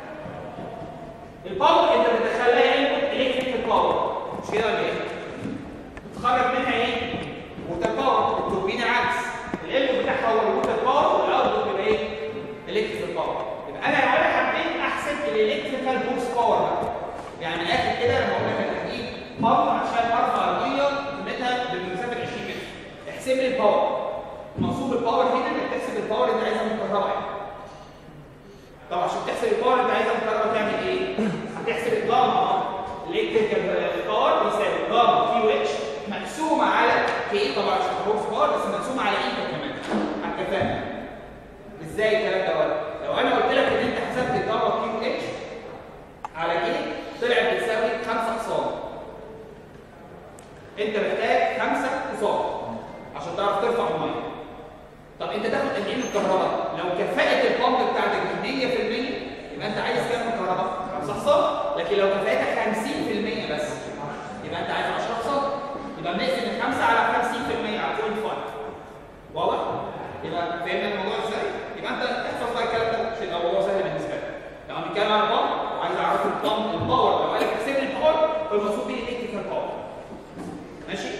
الباور انت بتدخلها انبوت الكتريكال باور مش كده ولا ايه؟ بتخرج منها ايه؟ ووتر باور التوربين العكس الانبوت بتاعها هو الووتر باور والاوتبوت بيبقى ايه؟ الكتريكال باور يبقى انا لو انا حبيت احسب الالكتريكال بوكس باور بقى يعني من الاخر كده لما اقول لك انا هجيب بامب عشان ارفع الميه قيمتها بمسافه 20 متر احسب لي الباور منصوب الباور هنا انك تحسب الباور اللي عايزها من الكهرباء يعني. طب عشان تحسب الباور اللي عايزها من الكهرباء تعمل ايه؟ هتحسب الجاما الالكتريكال باور بيساوي جاما كيو اتش مقسومه على كي طبعا عشان هورس باور بس مقسومه على ايه كمان على الكفاءه ازاي الكلام دوت؟ لو انا قلت لك ان انت حسبت الجاما كيو اتش على كي طلعت بتساوي 5 حصان انت محتاج 5 حصان عشان تعرف ترفع الميه طب انت تاخد قد ايه من الكهرباء لو كفاءه البامب بتاعتك 100% يبقى انت عايز كام من الكهرباء 5 حصان لكن لو كفاءتك 50% بس يبقى انت عايز 10 حصان يبقى بنقسم ال 5 على 50% على 0.5 واضح يبقى فهمنا الموضوع ازاي يبقى انت احفظ بقى الكلام ده عشان يبقى الموضوع سهل بالنسبه لك لو بنتكلم عن البامب وعايز اعرف البامب الباور لو قال لك احسب لي الباور فالمقصود بيه الالكتريكال باور ماشي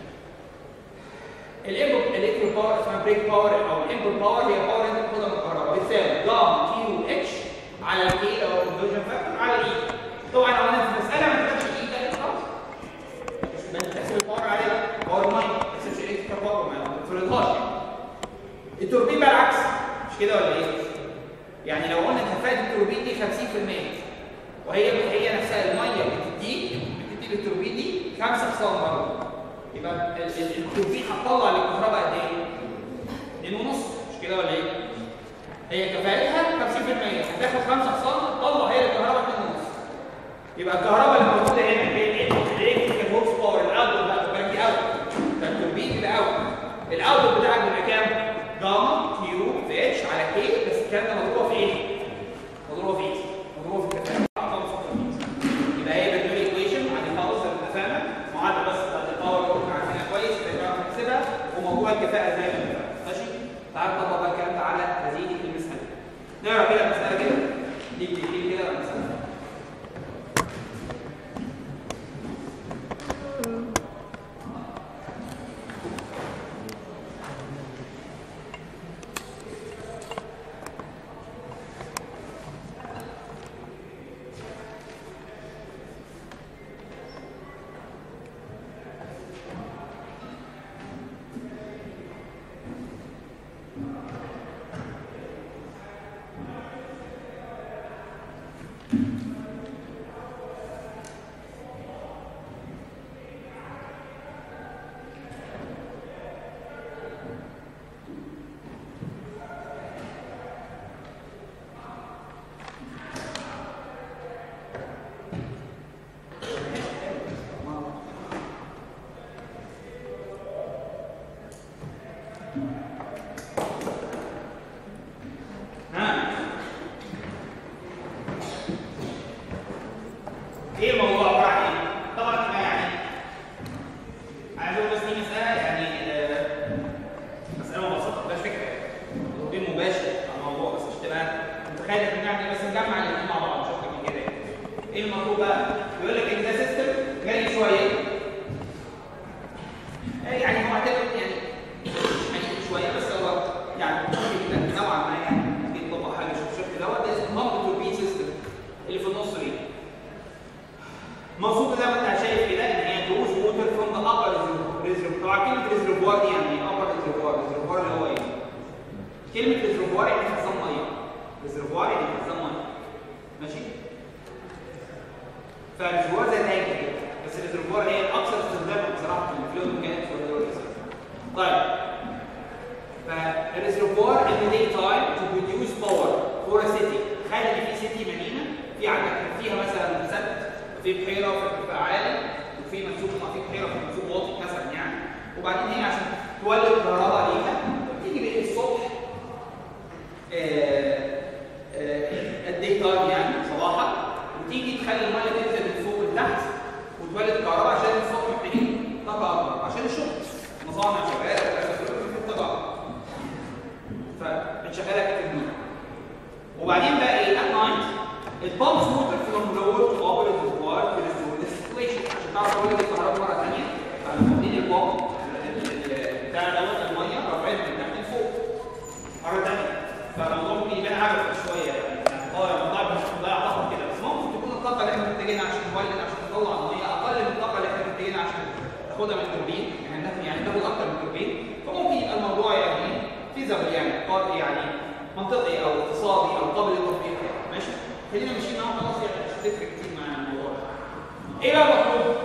الانبوت الكتريك باور اسمها بريك باور او الانبوت باور هي باور انت بتاخدها من الكهرباء بتساوي جاما كيو اتش على الكي او الكونفرجن فاكتور على الاي طبعا لو انا في مساله ما كتبتش الاي ده خلاص مش بتحسب الباور عليها باور ماين ما تحسبش الكتريكال باور ما تفرضهاش يعني التوربين بقى العكس مش كده ولا ايه؟ يعني لو قلنا كفاءه التوربين دي 50% وهي هي نفسها الميه بتديك بتدي للتوربين دي 5 حصان برضه يبقى ال- ال- التوربين هتطلع للكهرباء قد ايه؟ 2 ونص مش كده ولا ايه؟ هي كفاءتها 50% هتاخد 5 حصان تطلع هي للكهرباء 2 ونص يبقى الكهرباء اللي موجوده هنا هي الالكتريكال هورس باور الاوتبوت بقى بالك دي اوت ده التوربين بيبقى اوت الاوتبوت بتاعك بيبقى كام؟ جاما كيو في اتش على كي بس الكلام ده مضروبه في ايه؟ مضروبه في ايه؟ مضروبه في الكفاءه يبقى هي بتقول ايكويشن عن خالص الكفاءه معادله بس بتاعت الباور اللي احنا عارفينها كويس بنعرف نحسبها وموضوع الكفاءه زي ما اتفقنا ماشي؟ تعال نطبق بقى الكلام ده على هذه المساله نقرا كده المساله كده دي بتجيب كده المساله ها ايه الموضوع عباره عن ايه؟ طبعا احنا يعني عايز اقول بس دي مساله يعني آه، مساله مبسطه ده فكره تطبيق مباشر على موضوع ريزرفوار يعني خزان ميه ريزرفوار يعني خزان ميه ماشي فالريزرفوار زي تانك كده بس الريزرفوار هي الاكثر استخداما بصراحه في الفلويد ميكانكس والهيدروليسيس طيب فالريزرفوار in the daytime to produce power for a city خلي في سيتي مدينه في عندك فيها مثلا سد في بحيره في ارتفاع عالي وفي منسوب في بحيره في منسوب واطي مثلا يعني وبعدين هي عشان تولد كهرباء ليها تيجي بايه الصبح الدي تايم يعني صباحا وتيجي تخلي الميه تنزل من فوق لتحت وتولد كهرباء عشان الصبح محتاجين طاقه اكبر عشان الشغل مصانع شغاله وكذا في طاقه فبتشغلها كتير وبعدين بقى ايه at night it pumps water from lower to upper reservoir to restore the situation عشان تعرف تولد الكهرباء مره ثانيه فلما تديني البامب بتاع دوت الميه رفعت من تحت لفوق مره ثانيه فالموضوع ممكن يبان عبث شويه يعني اه الموضوع مش مضيع طاقه كده بس ممكن تكون الطاقه اللي احنا محتاجينها عشان نولد عشان نطلع الميه اقل من الطاقه اللي احنا محتاجينها عشان تاخدها من التوربين يعني ناخد يعني ناخد اكتر من التوربين فممكن يبقى الموضوع يعني فيزابل يعني قا- يعني منطقي او اقتصادي او قابل للتطبيق يعني ماشي خلينا ماشيين معاهم خلاص يعني مش هتفرق كتير مع الموضوع ده. ايه بقى المطلوب؟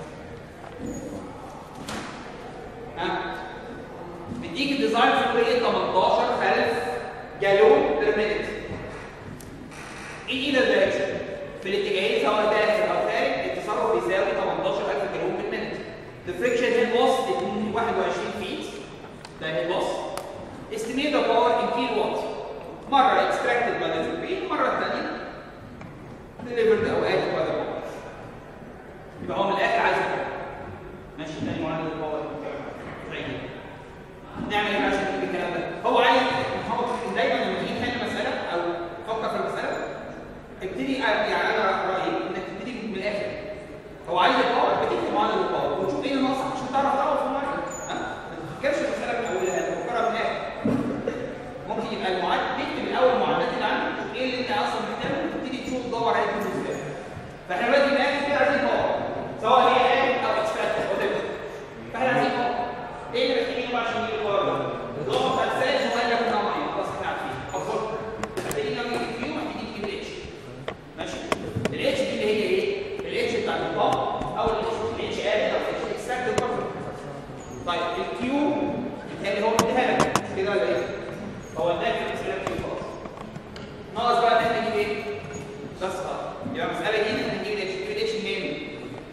ها مديك الديزاين في ايه 18000 جالون بير مينيت in either direction في الاتجاهين سواء داخل او خارج التصرف بيساوي 18000 جالون بير مينيت the friction head loss 21 feet ده head loss estimate the power in kilowatt مره extracted by the turbine مره ثانيه delivered او added by the power يبقى هو من الاخر عايز يبقى. ماشي تاني معادله الباور والكلام ده. نعمل ايه بقى عشان نجيب الكلام ده؟ هو عايز هو دايما لما تيجي تحل مساله او تفكر في المساله ابتدي يعني انا رايي انك تبتدي من الاخر هو عايز الباور بتكتب معادله الباور وتشوف ايه اللي ناقصك عشان تعرف تعرف في المعادله ها؟ ما تفكرش المساله من اولها تفكرها من الاخر ممكن يبقى المعادله تكتب الاول المعادلات اللي عندك تشوف ايه اللي انت اصلا محتاجه وتبتدي تشوف تدور عليه في ازاي فاحنا دلوقتي من الاخر كده عايزين باور سواء هي اد او اكسبكت فاحنا عايزين باور ايه اللي محتاجينه بقى عشان نجيب الباور ده؟ الاضافه بتاعت السائل هو اللي كنا معين خلاص احنا عارفين افضل محتاجين نعمل كيو محتاجين نجيب الاتش ماشي الاتش دي اللي هي ايه؟ الاتش بتاعت الباور او الاتش اد او الاتش اكسبكت طيب الكيو اللي هو مديها لك مش كده ولا ايه؟ هو اداك في الاسئله كيو خلاص ناقص بقى ان احنا نجيب ايه؟ بس خلاص يبقى المساله دي ان احنا نجيب الاتش نجيب الاتش منين؟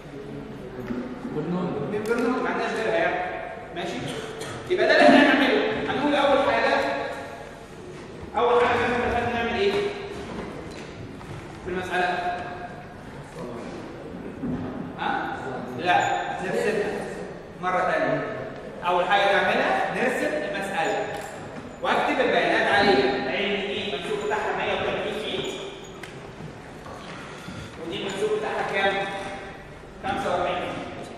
من برنامج ما عندناش غيرها يعني ماشي يبقى ده اللي احنا هنعمله هنقول اول حاجه اول حاجه احنا دخلنا نعمل ايه في المساله ها لا نرسمها مره ثانيه اول حاجه نعملها نرسم المساله واكتب البيانات عليها عين دي المنسوب بتاعها 180 فيت ودي المنسوب بتاعها كام 45 فيت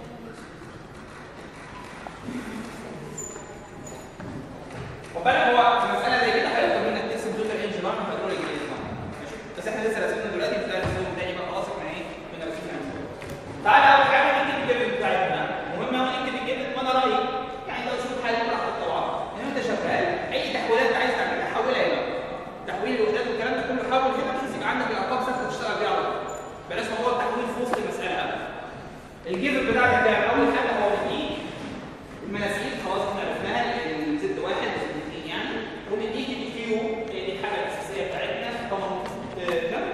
وبالك هو في مساله زي كده هيطلب منك ترسم توتال انجن لاين وهيدروليك انجن ماشي بس احنا لسه راسمينه دلوقتي مش راسمينه تاني بقى خلاص احنا ايه كنا راسمين تعالى اول حاجه نكتب الجبن بتاعتنا مهم قوي نكتب الجبن وانا رايي يعني لو شوف حاجه براحتك طبعا ان انت شغال اي تحويلات انت عايز تعملها حولها هنا تحويل الوحدات والكلام ده كله حول هنا بحيث يبقى عندك الارقام ثابته تشتغل بيها على طول بلاش موضوع التحويل في وسط المساله ابدا الجبن بتاعك كام اول حاجه هو مديك المناسيب خلاص احنا عرفناها الزد واحد وزد اثنين يعني ومديك الكيو دي الحاجه الاساسيه بتاعتنا 18 كام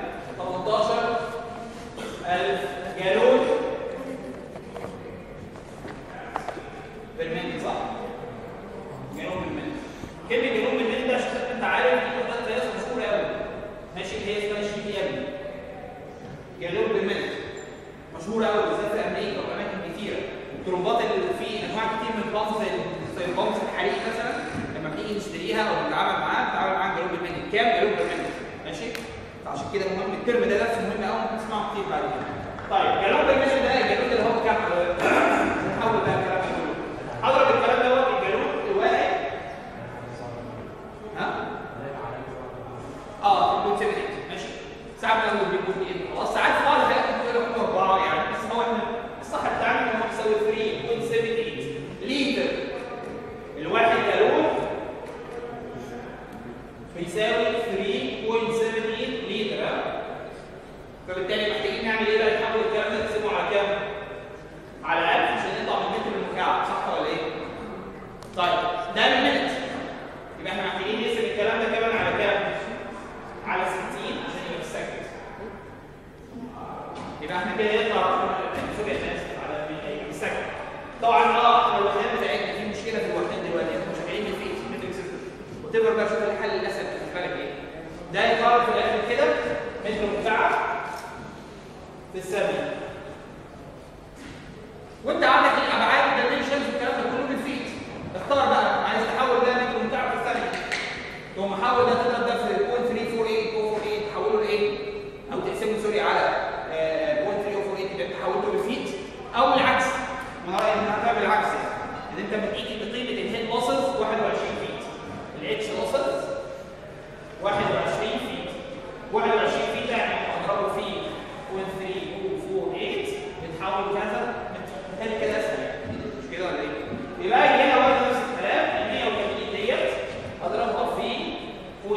18000 جالون بالملي صح؟ جالون بالملي كلمه جالون بالملي ده عشان انت عارف دي وحدات قياس مشهوره قوي ماشي اللي هي اسمها جي بي ام جالون بالملي مشهوره قوي بالذات في امريكا واماكن كتيره الترمبات اللي في انواع كتير من البامب زي زي البامب الحريق مثلا لما بنيجي نشتريها او نتعامل معاها بنتعامل معاها جالون بالملي كام جالون بالملي ماشي فعشان كده مهم الترم ده درس مهم قوي ممكن تسمعه كتير بعد كده طيب جالون بالملي ده الجالون اللي هو كام نحول بقى الكلام ده كله اضرب الكلام ده هو الجالون الواحد ها اه 2.78 ماشي ساعات بنقول بيكون ايه خلاص ساعات في بعض الحاجات بتقول لك اربعه يعني بس هو احنا الصح بتاعنا ان هو يساوي 3.78 لتر الواحد جالون بيساوي 3.78 لتر ها؟ فبالتالي محتاجين نعمل ايه بقى نحول الكلام ده نقسمه على كام؟ على 1000 عشان نطلع من متر المكعب صح ولا ايه؟ طيب ده المينت يبقى احنا محتاجين نقسم الكلام ده كمان على كام؟ على 60 عشان يبقى في السكند يبقى احنا كده يطلع رقم سوري انا اسف على السكند طبعا اه احنا الوحدات بتاعتنا في مشكله في الوحدات دلوقتي احنا شغالين بالفيت متر سيستم وتقدر بقى تشوف الحل الاسهل بالنسبه لك ايه ده يقارن في الاخر كده متر مكعب في الثانيه وانت عندك الابعاد الدايمنشنز والكلام ده كله بالفيت اختار بقى عايز تحول ده متر مكعب في الثانيه تقوم محول ده تضرب ده في 0.348 تحوله لايه؟ او تقسمه سوري على آه، 0.348 يبقى تحوله لفيت او العكس انا رايي ان انا بالعكس يعني ان انت بتقيس بقيمه الهيد لوسز 21 فيت الاتش لوسز 21 فيت 21 فيت ده يعني اضربه في 0.3248 بتحول كذا بالتالي كده اسهل يعني مش كده ولا ايه؟ يبقى اجي هنا برضه نفس الكلام ال 180 ديت اضربها في 0.3448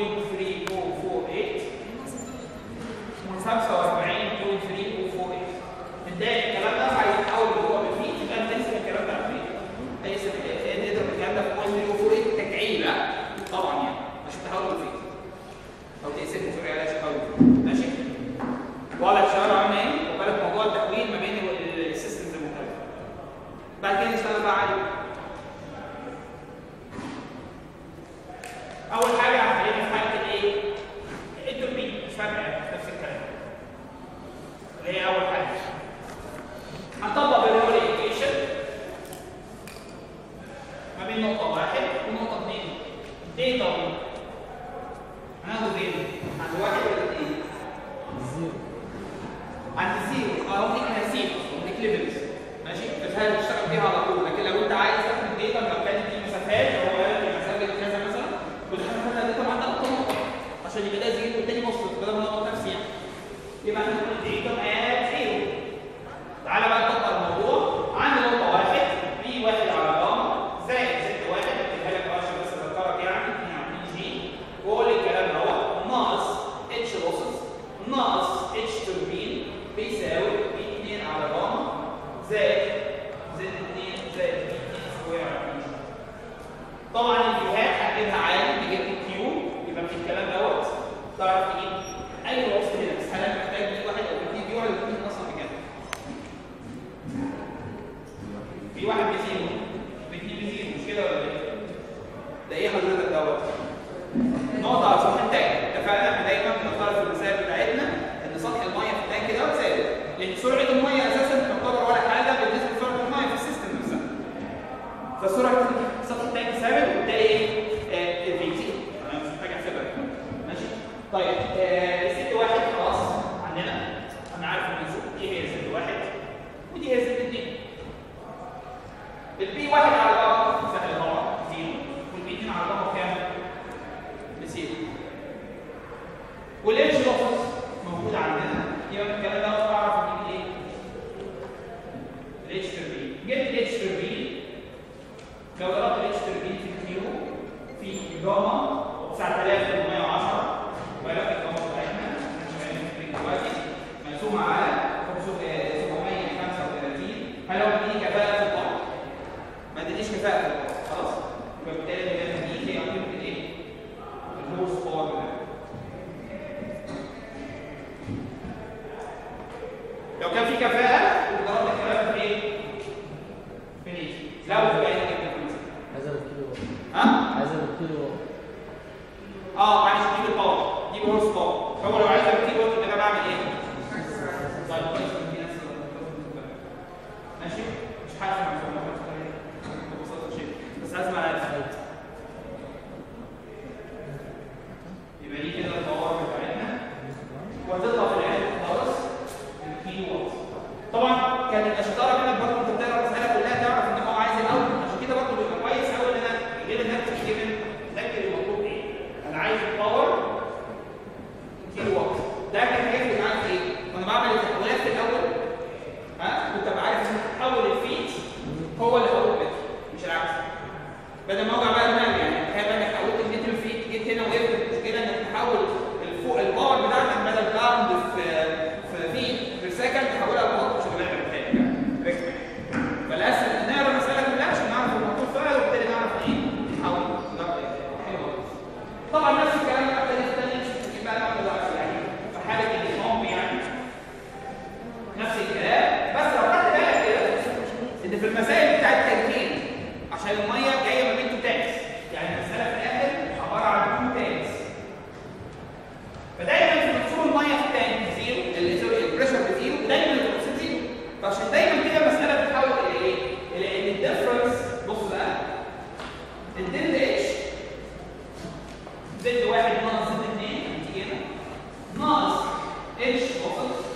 45.348 متضايق الكلام ده عايز تحول اللي هو بالفيت يبقى انت تقسم الكلام ده على الفيت تقسم نضرب الكلام ده في 0.348 تكعيب ها؟ طبعا يعني عشان تحول بالفيت او تقسمه سوري على تحول ماشي واضح الشباب عامل ايه؟ وبالك موضوع التحويل ما بين ال- السيستمز المختلفه بعد كده نشتغل بقى عادي اول حاجه هنخلينا في حاله الايه؟ التوربين مش فارقه يعني نفس الكلام اللي هي اول حاجه هنطبق بالرول ايكويشن ما بين نقطه واحد ونقطه اثنين ديتا هناخد فين؟ عند واحد ولا اثنين؟ عند زيرو اه هو دي احنا زيرو دي ليفلز ماشي بس هل تشتغل فيها على طول لكن لو انت عايز تاخد الداتا لو كانت دي مسافات هو قال لك المسافه دي كذا مثلا كنت هناخد الداتا مع نقطه نقطه عشان يبقى ده زيرو والتاني مصفر بدل ما نقط نفسي يعني يبقى هناخد الداتا ات زيرو تعالى بقى نطبق الموضوع عندي نقطه واحد بي واحد على جاما زائد زد واحد اكتبها لك بقى عشان بس اذكرك يعني 2 جي واقول الكلام ده هو ناقص اتش لوسز ناقص اتش توربين بيساوي بي 2 على جاما زائد زد 2 زائد بي 2 سكوير على بي طبعا الجهات هتجيبها عادي تجيب كيو يبقى من الكلام دوت تعرف تجيب اي وصف هنا بس هل أنا محتاج بي واحد او بي بي واحد او بي اصلا بكام؟ في واحد بزيرو باتنين بزيرو مش كده ولا ايه؟ ده ايه حضرتك دوت؟ نقطة على سطح التانك اتفقنا احنا دايما بنختار في المسائل بتاعتنا ان سطح المية في التانك دوت ثابت لان سرعة المية اساسا تعتبر ولا حاجة بالنسبة لسرعة المية في السيستم نفسها فسرعة سطح التانك ثابت وبالتالي ايه؟ آه، الفي تي انا مش محتاج احسبها ماشي؟ طيب آه، ست واحد خلاص عندنا انا عارف المنسوب دي هي ست واحد ودي هي ست اتنين البي واحد على بعض سهل طبعا زيرو والبي 2 على بعض كام؟ بزيرو والاتش لوسز موجود عندنا يبقى من الكلام ده بعرف اجيب ايه؟ الاتش تربين جبت الاتش تربين لو ضربت الاتش تربين في الكيلو في جاما 9810 ولكن الجاما بتاعتنا احنا شغالين في دلوقتي مقسومه على 735 هل هو بيديني كفاءه في الضغط؟ ما ادانيش كفاءه في الضغط خلاص يبقى بالتالي اللي دي هي قيمه الايه؟ الهورس باور بتاعتنا لو كان في كفاءه وضربت الكلام في ايه؟ في الايه؟ لو في بقى جبنا كويس عايز الكيلو واط ها؟ عايز الكيلو واط اه معلش دي بالباور دي بهورس باور هو لو عايز ابتدي وقت يبقى انا بعمل ايه؟ طيب كويس إن في ناس ماشي مش حاسس مع الفورمات ببساطه شيء بس عايز مع الفايت يبقى دي كده الباور بتاعتنا وهتطلع في الاخر خالص الكيلو وات طبعا كانت الاشطاره منك برضه انت بتقرا المساله كلها تعرف ان هو عايز الاول عشان كده برضه بيبقى كويس قوي ان انا غير انك تجيب ذاكر المطلوب ايه انا عايز الباور كيلو وات ده كان هيفرق معاك في ايه؟ وانا بعمل التحولات في الاول ها كنت ابقى عارف ان تحول الفيت هو اللي هو المتر مش العكس بدل ما اوجع بقى دماغي يعني تخيل بقى انك حولت المتر الفيت جيت هنا وقفت المشكله ان الفوق الباور بتاعتك بدل باوند في في في في سكند تحولها لوات مش هتبقى محتاج ريكت فالاسهل نقرا المساله كلها عشان نعرف الموضوع فعلا وبالتالي نعرف ايه نحاول نقرا ايه طبعا نفس الكلام بقى ابتدي تاني مش محتاجين بقى نعمل بقى يعني في حاله النظام يعني نفس الكلام بس لو خدت بالك كده ان في المسائل بتاعت التركيب عشان الميه جايه ما بين تو تانكس يعني المساله في الاخر عباره عن تو تانكس فدايما في دخول الميه في التانك زيرو ال- سوري البريشر بزيرو ودايما الاكسجين زيرو فعشان دايما كده المساله بتتحول الى ايه؟ الى ان الديفرنس بص بقى الدلتا اتش زد واحد ناقص زد اثنين هتيجي هنا ناقص اتش وسط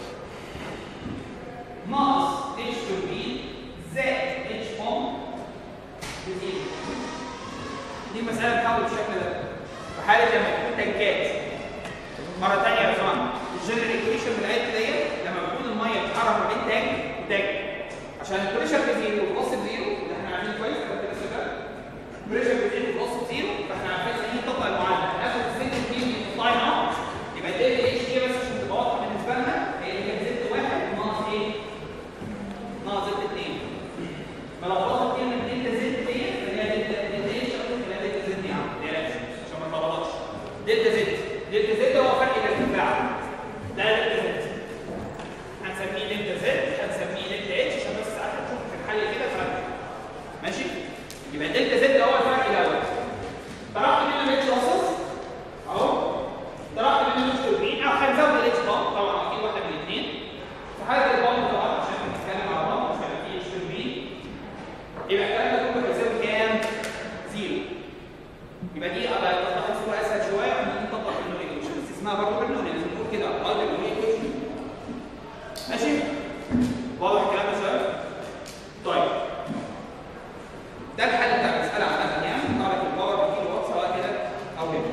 ناقص اتش توربين زائد اتش بوم بزيرو دي المساله بتتحول بالشكل ده في حاله لما يكون تنكات مره ثانيه يا جماعه الجنرال ايكويشن بتاعتنا ديت لما بتكون الميه بتتحرك ما بين تانك وتانك عشان البريشر بزيرو والفلوس بزيرو اللي احنا عارفين كويس لما كده شغال بريشر بزيرو والفلوس بزيرو فاحنا عارفين ان هي تطلع المعادله هناخد الزد 2 يطلع اوت يبقى ال اتش دي بس عشان تبقى واضحه بالنسبه لنا هي اللي كانت زد واحد ناقص ايه؟ ناقص زد 2 فلو طلعت كلمه دلتا زد ديت فهي دلتا دلتا اتش او تبقى دلتا زد يا عم ما تقلقش عشان ما نغلطش دلتا زد دلتا زد هو فرق الارتفاع ده دلتا زد هنسميه دلتا زد هنسميه دلتا اتش عشان بس ساعات هنشوف في الحل كده فرق ماشي يبقى دلتا زد هو الفرق الاول طرحت منه الاتش لوسز اهو طرحت منه الاتش توربين او هنزود الاتش بامب طبعا اكيد واحده من الاثنين في حاله البامب طبعا عشان بنتكلم على بامب مش هيبقى فيه اتش توربين يبقى الكلام ده كله هيساوي كام؟ زيرو يبقى دي ابقى تطبيق صوره اسهل شويه من نطبق النور ايكويشن بس اسمها برضه بالنور لازم نقول كده قلب النور ايكويشن ماشي؟ واضح الكلام ده شويه؟ طيب ده الحل بتاع المساله عامه يعني نعرف الباور بكيلو وات سواء كده او كده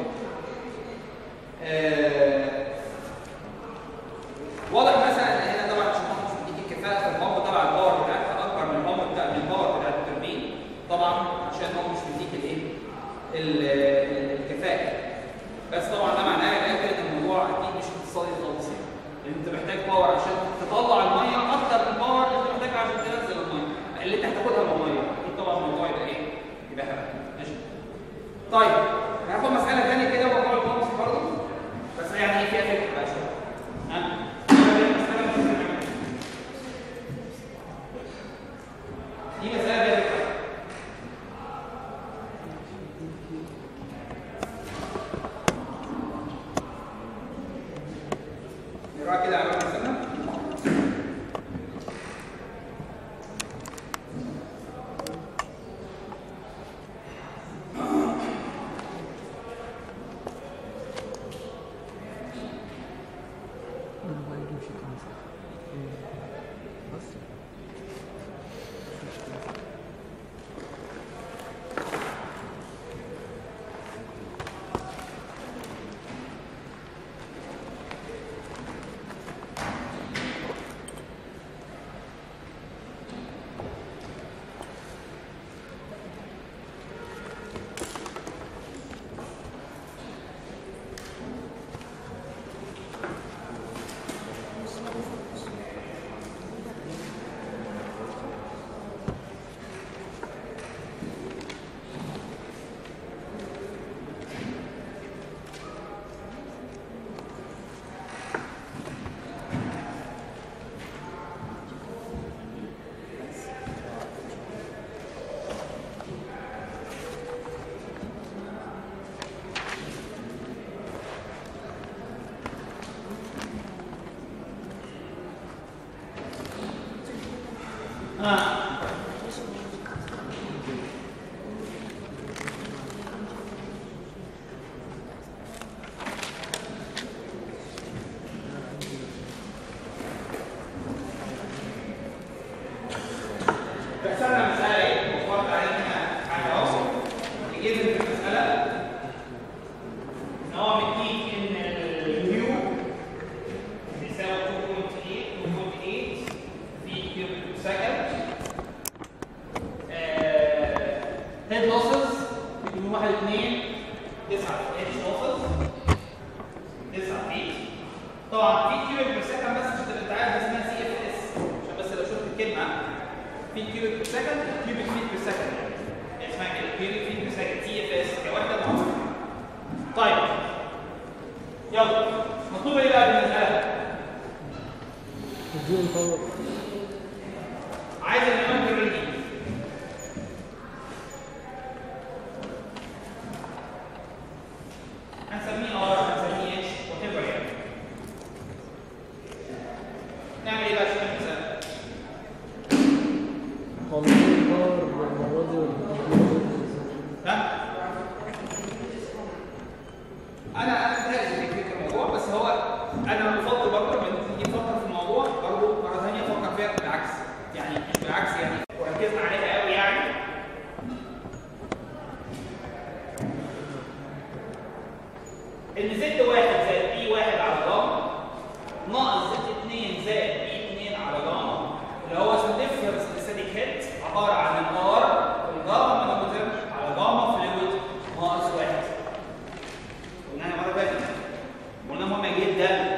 آه، واضح مثلا ان هنا طبعا عشان مش بتيجي الكفاءه في البامب طبعا الباور بتاعتها اكبر من البامب بتاع من الباور بتاع التوربين طبعا عشان هو مش بيديك الايه ال- ال- الكفاءه بس طبعا ده معناه ان ان الموضوع اكيد مش اقتصادي خالص يعني لان انت محتاج باور عشان تطلع الميه اكتر من الباور اللي انت محتاجها عشان تنزل الميه اللي انت هتاخدها من الميه اكيد طبعا الموضوع يبقى ايه؟ يبقى هبل ماشي طيب هاخد مساله ثانيه كده موضوع البامبس برضه بس يعني ايه فيها فكره بقى شويه ها؟ مسألة مش مهمة. دي مسألة فيها فكرة نقراها كده على المسألة آه. فاحسبنا المسألة ايه؟ وفرض علينا حاجة اهو نجيب في المسألة ان هو مديك ان اليو بيساوي 2.8 2.8 في كيلو سكند هيد لوسز بيكونوا 1 2 9 اتش لوسز 9 فيت طبعا في كيوبيك بير سكند بس عشان تبقى انت عارف اسمها سي اف اس عشان بس لو شفت الكلمه في كيوبيك بير سكند كيوبيك فيت بير سكند يعني اسمها كده كيوبيك فيت بير سكند سي اف اس كوحده معروفه طيب يلا مطلوب ايه بقى بالمساله؟ الجيل طور عايز النيوميريكال ريدنج هنسميه ار هنسميه اتش وات ايفر يعني نعمل ايه بقى عشان المساله؟ خلصين باور المرة دي والجيل ها؟ انا انا متهيألي في فكره الموضوع بس هو انا بفضل برضه لما تيجي تفكر في الموضوع برضه مره ثانيه فكر فيها بالعكس يعني مش بالعكس يعني وركزنا عليها قوي يعني ان زد واحد زائد بي واحد على جاما ناقص زد اتنين زائد بي اتنين على جاما اللي هو اسمه ديفرنس الاستاتيك هيت عباره عن الار الجاما مانومتر على جاما فلويد ناقص واحد قلناها مره فاتت قلنا مهمه جدا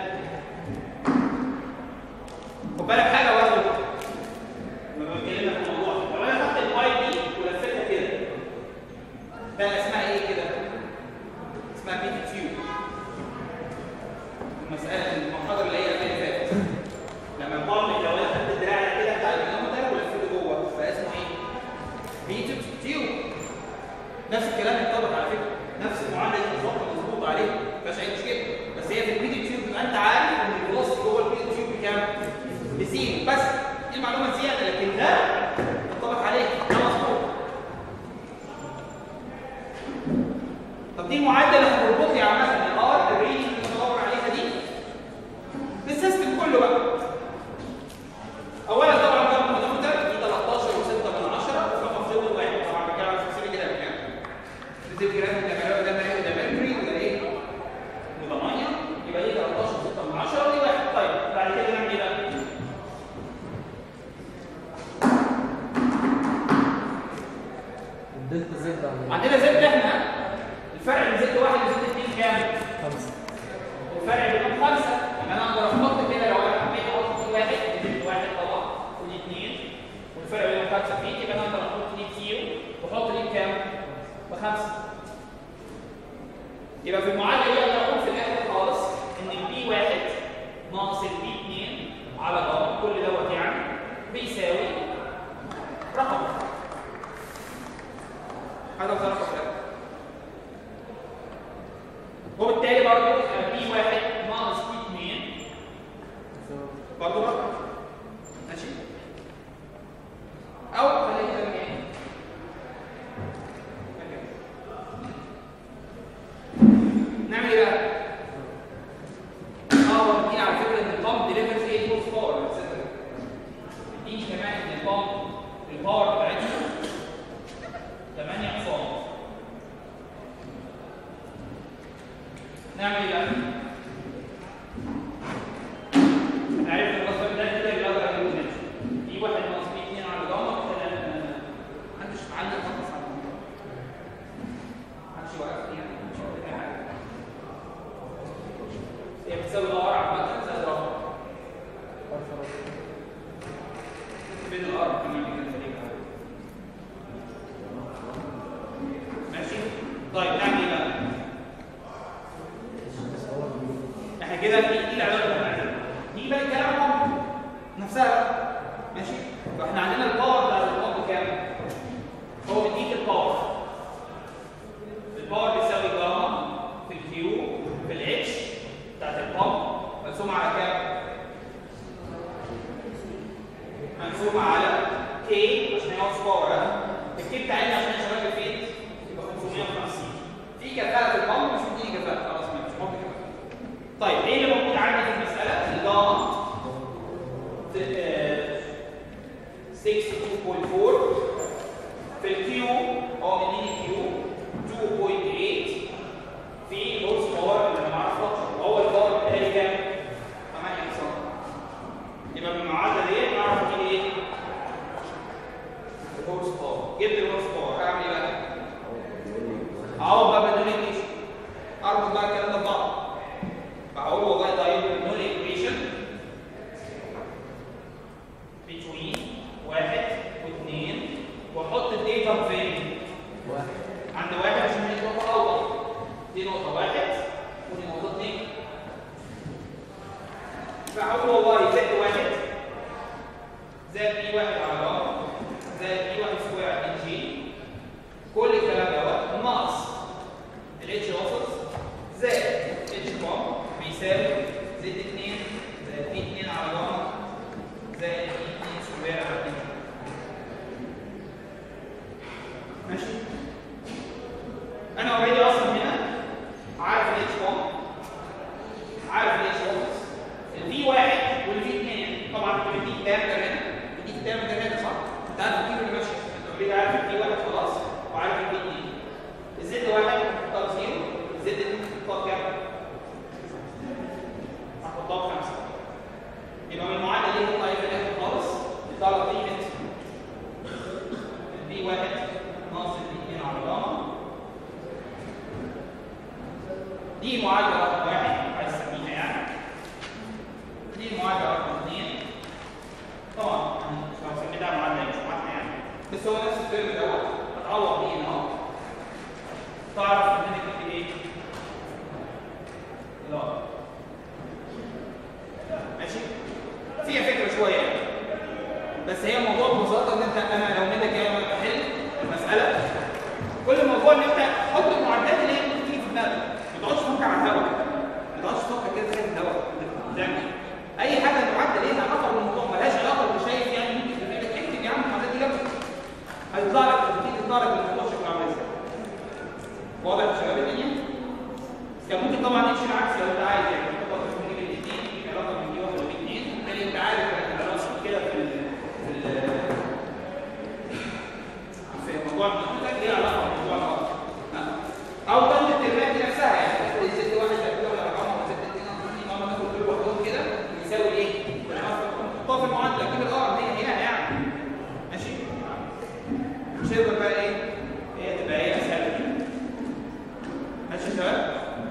خد بالك حاجه برضه لما بتكلمنا في الموضوع لو انا خدت الواي دي ولفتها كده بقى اسمها ايه كده؟ اسمها بيتي تيوب المساله المحاضره اللي هي اللي فاتت لما البامب لو انا خدت الدراع ده كده بتاع الكيلومتر ولفته جوه بقى اسمه ايه؟ بيتي تيوب نفس الكلام ينطبق على فكره نفس المعادله دي بالظبط مظبوط عليها ما فيهاش اي مشكله بس هي في البيتي تيوب يبقى انت عارف ان الفلوس جوه البيتي تيوب بكام؟ بزيرو بس دي المعلومه زياده لكن ده ينطبق عليه ده مظبوط طب دي المعادله اللي هتربط لي عامه الار الرينج اللي بدور عليها دي بالسيستم كله بقى اولا طبعا ده المانومتر دي 13 و6 من 10 رقم زود واحد طبعا بتكلم عن 50 جرام يعني زي جرام ده مراوي ده مراوي ده ميركوري وده ايه؟ وده ميه يبقى دي 13 و6 من 10 ودي واحد طيب بعد كده نعمل ايه بقى؟ الدلتا زد عن عندنا زد احنا الفرق بين زد واحد وزد اثنين كام؟ خمسة الفرق بينهم خمسة يبقى انا اقدر احط كده لو انا حبيت احط دي واحد دي واحد طبعا ودي اثنين والفرق بينهم خمسة فيت يبقى انا اقدر احط دي بزيرو واحط دي بكام؟ بخمسة يبقى في المعادلة دي اقدر اقول في الاخر خالص ان البي واحد ناقص البي اثنين على ضرب كل دوت يعني بيساوي رقم هذا هو رقم ده وبالتالي برضه بي واحد ناقص بي اثنين برضه رقم ماشي او خلينا نعمل ايه نعمل ايه بقى اه هو مديني على فكره ان البامب ديليفرز 8 فولت باور مديني كمان ان البامب الباور بتاعتها 8 حصان نعمل ايه بقى؟ عرفت الرصد ده كده اللي اقدر اجيبه منه دي واحد ناقص بي 2 على جاما كده محدش معلق خالص على الموضوع محدش واقف فيها مش واقف فيها حاجه هي بتساوي الار عامة زائد رقم بين الار كمان كده فريق ماشي طيب نعمل ايه بقى؟ احنا كده دي دي العلاقه اللي احنا عايزينها نيجي بقى الكلام البامب نفسها بقى ماشي فاحنا عندنا الباور بتاع البامب كام؟ هو بيديك الباور الباور بيساوي جاما في الكيو في الاتش بتاعت البامب مقسومه على كام؟ مقسومه على كي عشان هي هورس باور ها؟ الكي بتاعتنا عشان هي شباب فين؟ يبقى 550 في كفاءه في البامب مش بتديني كفاءه خلاص مش ممكن كفاءه طيب ايه اللي موجود عندي في المساله؟ الجاما ت- آه، 62.4 في الكيو هو مديني كيو 2.8 في الهورس باور اللي انا ما اعرفهاش وهو الباور بتاعي كام؟ 8 حصان يبقى بالمعادله دي اعرف اجيب ايه؟ الهورس باور جبت الهورس باور اعمل ايه بقى؟ اعوض بقى بدون الجيش اربط بقى الكلام ده ببعض انا اوريدي اصلا هنا عارف الاتش 1 عارف الاتش 1 الفي واحد والفي اثنين طبعا بيديك دايمتر هنا بيديك دايمتر هنا صح؟ انت عارف الكيلو اللي ماشي انت اوريدي عارف الفي واحد خلاص وعارف الفي اثنين الزد واحد تحطها بزيرو الزد اثنين تحطها بكام؟ هحطها بخمسه يبقى من المعادله دي نطلع ايه في الاخر خالص نطلع قيمه الفي واحد ناقص الفي اثنين على جاما دي معادله رقم واحد عايز اسميها يعني دي المعادله رقم اثنين طبعا لو سميتها معادله مش معادله يعني بس هو نفس الترم دوت هتعوض بيه هنا اهو تعرف ان انا كنت ايه؟ لا ماشي؟ فيها فكره شويه يعني. بس هي الموضوع ببساطه ان انت انا لو منك يا اما بحل المساله كل الموضوع ان انت حط المعدات اللي هي ممكن تيجي في دماغك ما تقعدش تفكر على الهواء ما تقعدش تفكر كده زي الهواء تعمل اي حاجه المعدل ليها علاقه بالموضوع مالهاش علاقه باللي شايف يعني ممكن في بالك اكتب يا عم المعدات دي جنبك هيطلع لك تبتدي تطلع لك الموضوع شكله عامل ازاي واضح يا شباب الدنيا؟ كان ممكن طبعا نمشي العكس لو انت عايز يعني تطبق تكون من الاثنين في علاقه من دي واحده بالاثنين يعني انت عارف العلاقه كده في ال في ال في موضوع المنطق ليه علاقه بموضوع الارض او ضمن الترمات دي نفسها يعني تاخد الزد واحد تاخده ولا رقم ولا زد اثنين او اثنين مره ناخد كل واحدهم كده يساوي ايه؟ نحطها في المعادله كده الارض هي هنا يعني ماشي؟ مش هيقدر بقى ايه؟ هي تبقى ايه اسهل كده ماشي يا شباب؟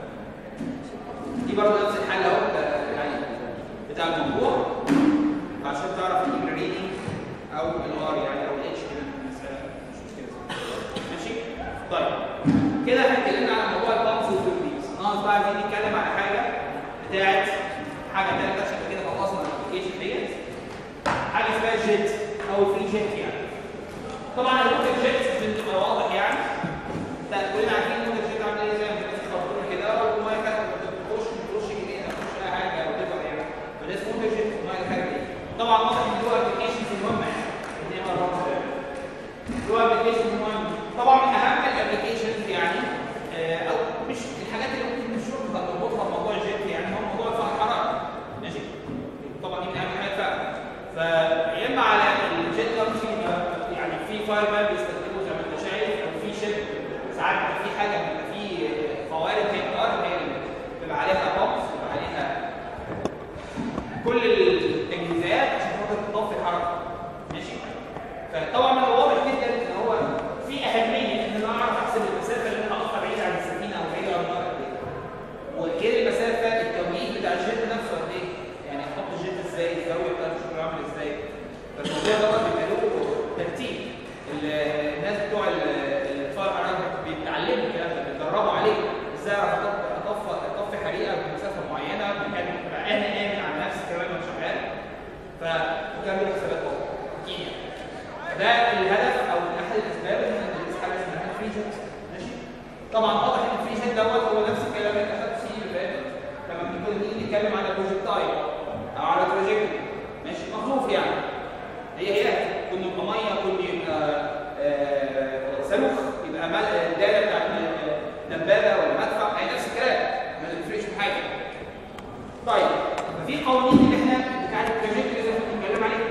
دي برضه نفس الحل اهو بتاع- يعني بتاع الموضوع عشان تعرف تجيب الريدنج او الار يعني او الاتش كده المسألة مش مشكله ماشي؟ طيب كده احنا اتكلمنا على موضوع البامبس والتوربينز ناقص بقى عايزين نتكلم على حاجه بتاعت حاجه ثالثه عشان كده خلصنا الابلكيشن ديت حاجه اسمها جيت او فري جيت يعني طبعا الموتور جيت عشان تبقى واضح يعني لا كلنا عارفين الموتور جيت عامل ايه زي ما الناس بتقول كده والميه كانت بتخش بتخش جنيه بتخش اي حاجه او تبقى يعني فده اسمه موتور جيت الميه الخارجه دي طبعا واضح ان له ابلكيشنز مهمه يعني ان هي مرات له ابلكيشنز مهمه طبعا من اهم الابلكيشنز يعني آه، او مش الحاجات اللي ممكن نشوفها نربطها بموضوع الجيت يعني هو موضوع الفرق الحراري ماشي طبعا دي من اهم الحاجات فعلا فيا اما على الجيت لانشنج يعني في فاير مان بيستخدموه زي ما انت شايف او في شيب ساعات بيبقى في حاجه بيبقى في قوارب هي الارض هي اللي بيبقى عليها بامبس بيبقى عليها كل التجهيزات عشان خاطر تطفي الحراره ماشي فطبعا من الواضح جدا ان هو في اهميه ان انا اعرف احسب المسافه اللي انا هقطع بعيد عن السفينه او بعيد عن النار قد ايه وغير المسافه التوقيت بتاع الجيت نفسه قد ايه يعني احط الجيت ازاي الزاويه بتاعته شكله عامل ازاي فالموضوع ده بيبقى له ترتيب ال- الناس بتوع ال- الفاير ارام بيتعلموا الكلام ده بيتدربوا عليه ازاي اعرف أطف- اطفي اطفي حريقه بمسافه معينه بكان ابقى انا امن على نفسي كمان وانا شغال فكان له حسابات واضحه اكيد يعني ده الهدف او من احد الاسباب ان احنا ندرس حاجه اسمها الفري جيت ماشي طبعا واضح ان الفري جيت دوت هو نفس الكلام اللي اخدته السنين اللي فاتت لما كنا بنيجي نتكلم على بروجكتايل او على تراجكتوري ماشي مخلوف يعني هي هي كنا يبقى ميه كنا يبقى آه، صاروخ يبقى مل- الداله بتاعت م- دبابه ولا مدفع هي نفس الكلام ما تفرقش في حاجه طيب ففي قوانين اللي احنا بتاعت التراجكتوري زي ما كنا بنتكلم عليها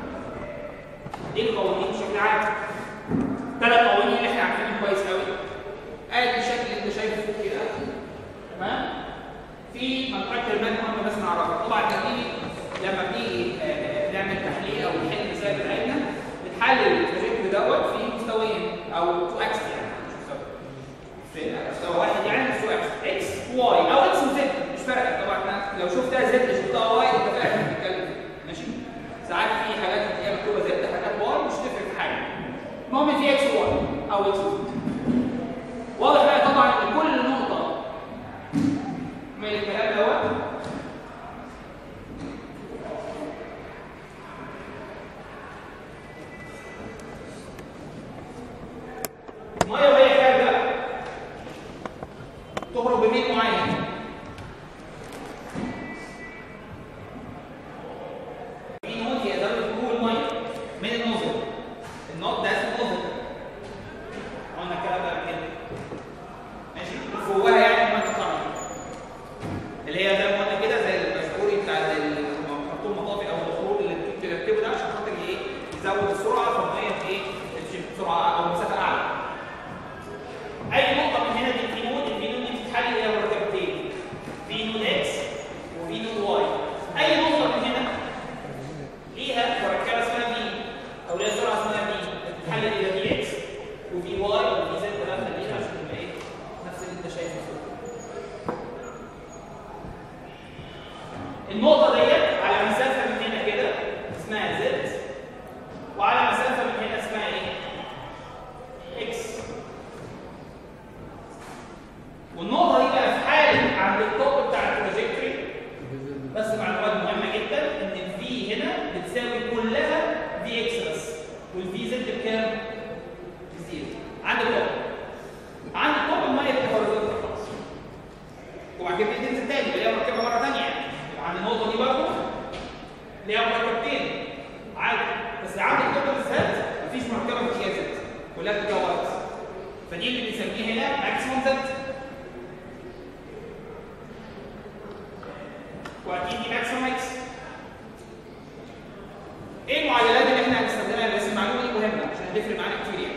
ايه القوانين بشكل عام؟ ثلاث قوانين اللي احنا عارفينهم كويس قوي. ادي الشكل اللي انت شايفه فوق كده. تمام؟ في منطقه المال مهمه بس نعرفها، طبعا بنيجي لما بنيجي آه، نعمل تحليل او نحل المسائل بتاعتنا بنحلل التراجكتوري دوت في مستويين او تو اكس يعني مش مستوى. في مستوى واحد يعني مش تو اكس، اكس واي او اكس وزد مش فارقه طبعا أنا لو شفتها زد شفتها واي انت فاهم احنا بنتكلم فيه. ماشي؟ ساعات في حاجات هتلاقيها مكتوبه زد حاجات واي مش تفرق في حاجه. المهم في اكس واي او اكس وزد. واضح بقى طبعا ان كل نقطه من الكلام دوت ميه وهي خارجه تخرج بميل معين في نوت يقدروا يخرجوا الميه من النظر النوت ده اسمه نظر قلنا الكلام ده قبل كده النقطه ديت على مسافه من هنا كده اسمها زد وعلى مسافه من هنا اسمها ايه اكس والنقطه دي بقى في حاله عند التوب بتاع البروجيكتوري بس معلومات مهمه جدا ان الفي هنا بتساوي كلها في اكس بس والفي زد بكام؟ بزيرو عند التوب عند التوب الميه بتبقى هوريزونتال خلاص وبعد كده تنزل تاني يبقى ليها مركبه مره ثانيه يعني يبقى عند النقطه دي برضه ليها مركبتين عادي بس عند التوب بالذات مفيش مركبه فيها زد كلها بتبقى وايت فدي اللي بنسميه هنا ماكسيموم زد واكيد دي ماكسيموم اكس ايه المعادلات اللي احنا هنستخدمها بس المعلومه دي مهمه عشان هتفرق معانا كتير يعني